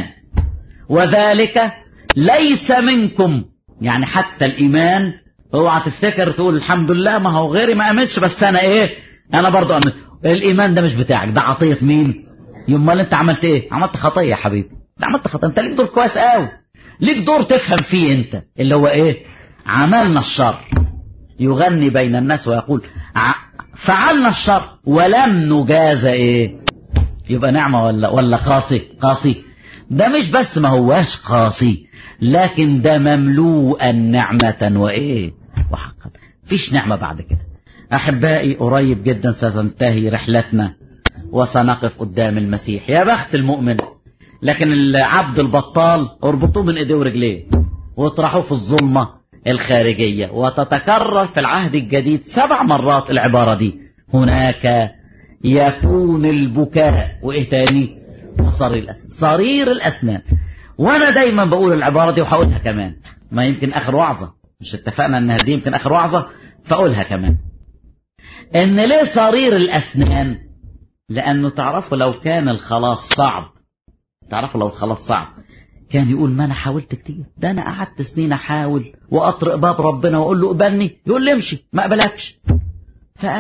وذلك ليس منكم يعني حتى الإيمان اوعى تفتكر تقول الحمد لله ما هو غيري ما أمنش بس أنا إيه أنا برضو أمن الإيمان ده مش بتاعك ده عطية مين يمال أنت عملت إيه عملت خطية يا حبيبي ده عملت خطية أنت ليك دور كويس قوي ليك دور تفهم فيه انت اللي هو ايه عملنا الشر يغني بين الناس ويقول فعلنا الشر ولم نجاز ايه يبقى نعمة ولا ولا قاسي قاسي ده مش بس ما هواش قاسي لكن ده مملوءا نعمة وايه وحقا فيش نعمة بعد كده احبائي قريب جدا ستنتهي رحلتنا وسنقف قدام المسيح يا بخت المؤمن لكن العبد البطال اربطوه من ايديه ورجليه واطرحوه في الظلمة الخارجية وتتكرر في العهد الجديد سبع مرات العبارة دي هناك يكون البكاء وايه تاني صرير الاسنان صرير الاسنان وانا دايما بقول العبارة دي وهقولها كمان ما يمكن اخر وعظة مش اتفقنا انها دي يمكن اخر وعظة فاقولها كمان ان ليه صرير الاسنان لانه تعرفوا لو كان الخلاص صعب تعرفوا لو الخلاص صعب كان يقول ما انا حاولت كتير ده انا قعدت سنين احاول واطرق باب ربنا واقول له اقبلني يقول لي امشي ما اقبلكش فانا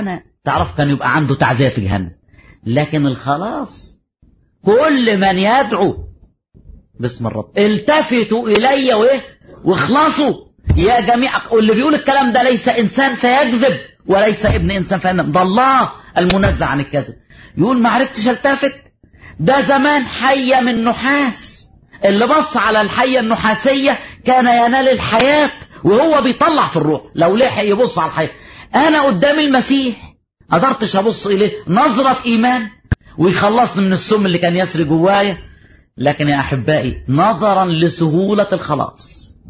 تعرف كان يبقى عنده تعزية في جهنم لكن الخلاص كل من يدعو باسم الرب التفتوا إلي وإيه واخلصوا يا جميع واللي بيقول الكلام ده ليس إنسان فيكذب وليس ابن إنسان فينم ده الله المنزه عن الكذب يقول ما عرفتش التفت ده زمان حية من نحاس اللي بص على الحية النحاسية كان ينال الحياة وهو بيطلع في الروح لو لحق يبص على الحياة أنا قدام المسيح قدرتش أبص إليه نظرة إيمان ويخلصني من السم اللي كان يسري جوايا لكن يا أحبائي نظرا لسهولة الخلاص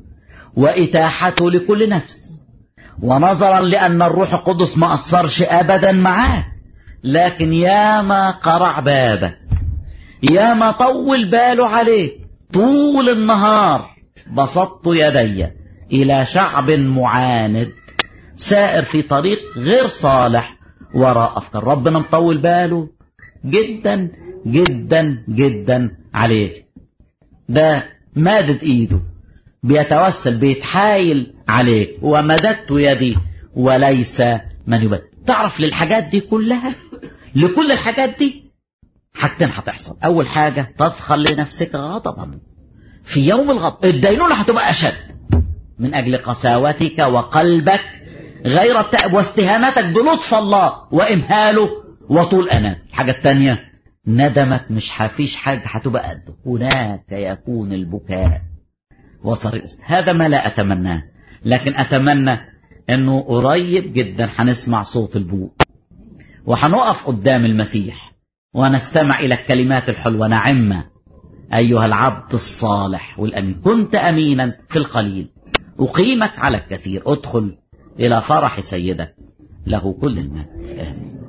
وإتاحته لكل نفس ونظرا لأن الروح القدس ما أثرش أبدا معاه لكن يا ما قرع بابك يا ما طول باله عليه طول النهار بسطت يدي إلى شعب معاند سائر في طريق غير صالح وراء أفكار ربنا مطول باله جدا جدا جدا عليه ده مادد ايده بيتوسل بيتحايل عليه ومددت يدي وليس من يبدل تعرف للحاجات دي كلها لكل الحاجات دي حاجتين هتحصل اول حاجة تدخل لنفسك غضبا في يوم الغضب الدينونة هتبقى اشد من اجل قساوتك وقلبك غير التائب واستهانتك بلطف الله وامهاله وطول انا الحاجة التانية ندمك مش هفيش حاجة هتبقى قده هناك يكون البكاء وصر هذا ما لا أتمناه لكن أتمنى أنه قريب جدا هنسمع صوت البوق وهنقف قدام المسيح ونستمع إلى الكلمات الحلوة نعمة أيها العبد الصالح والأمين كنت أمينا في القليل أقيمك على الكثير ادخل إلى فرح سيدك له كل المال آمين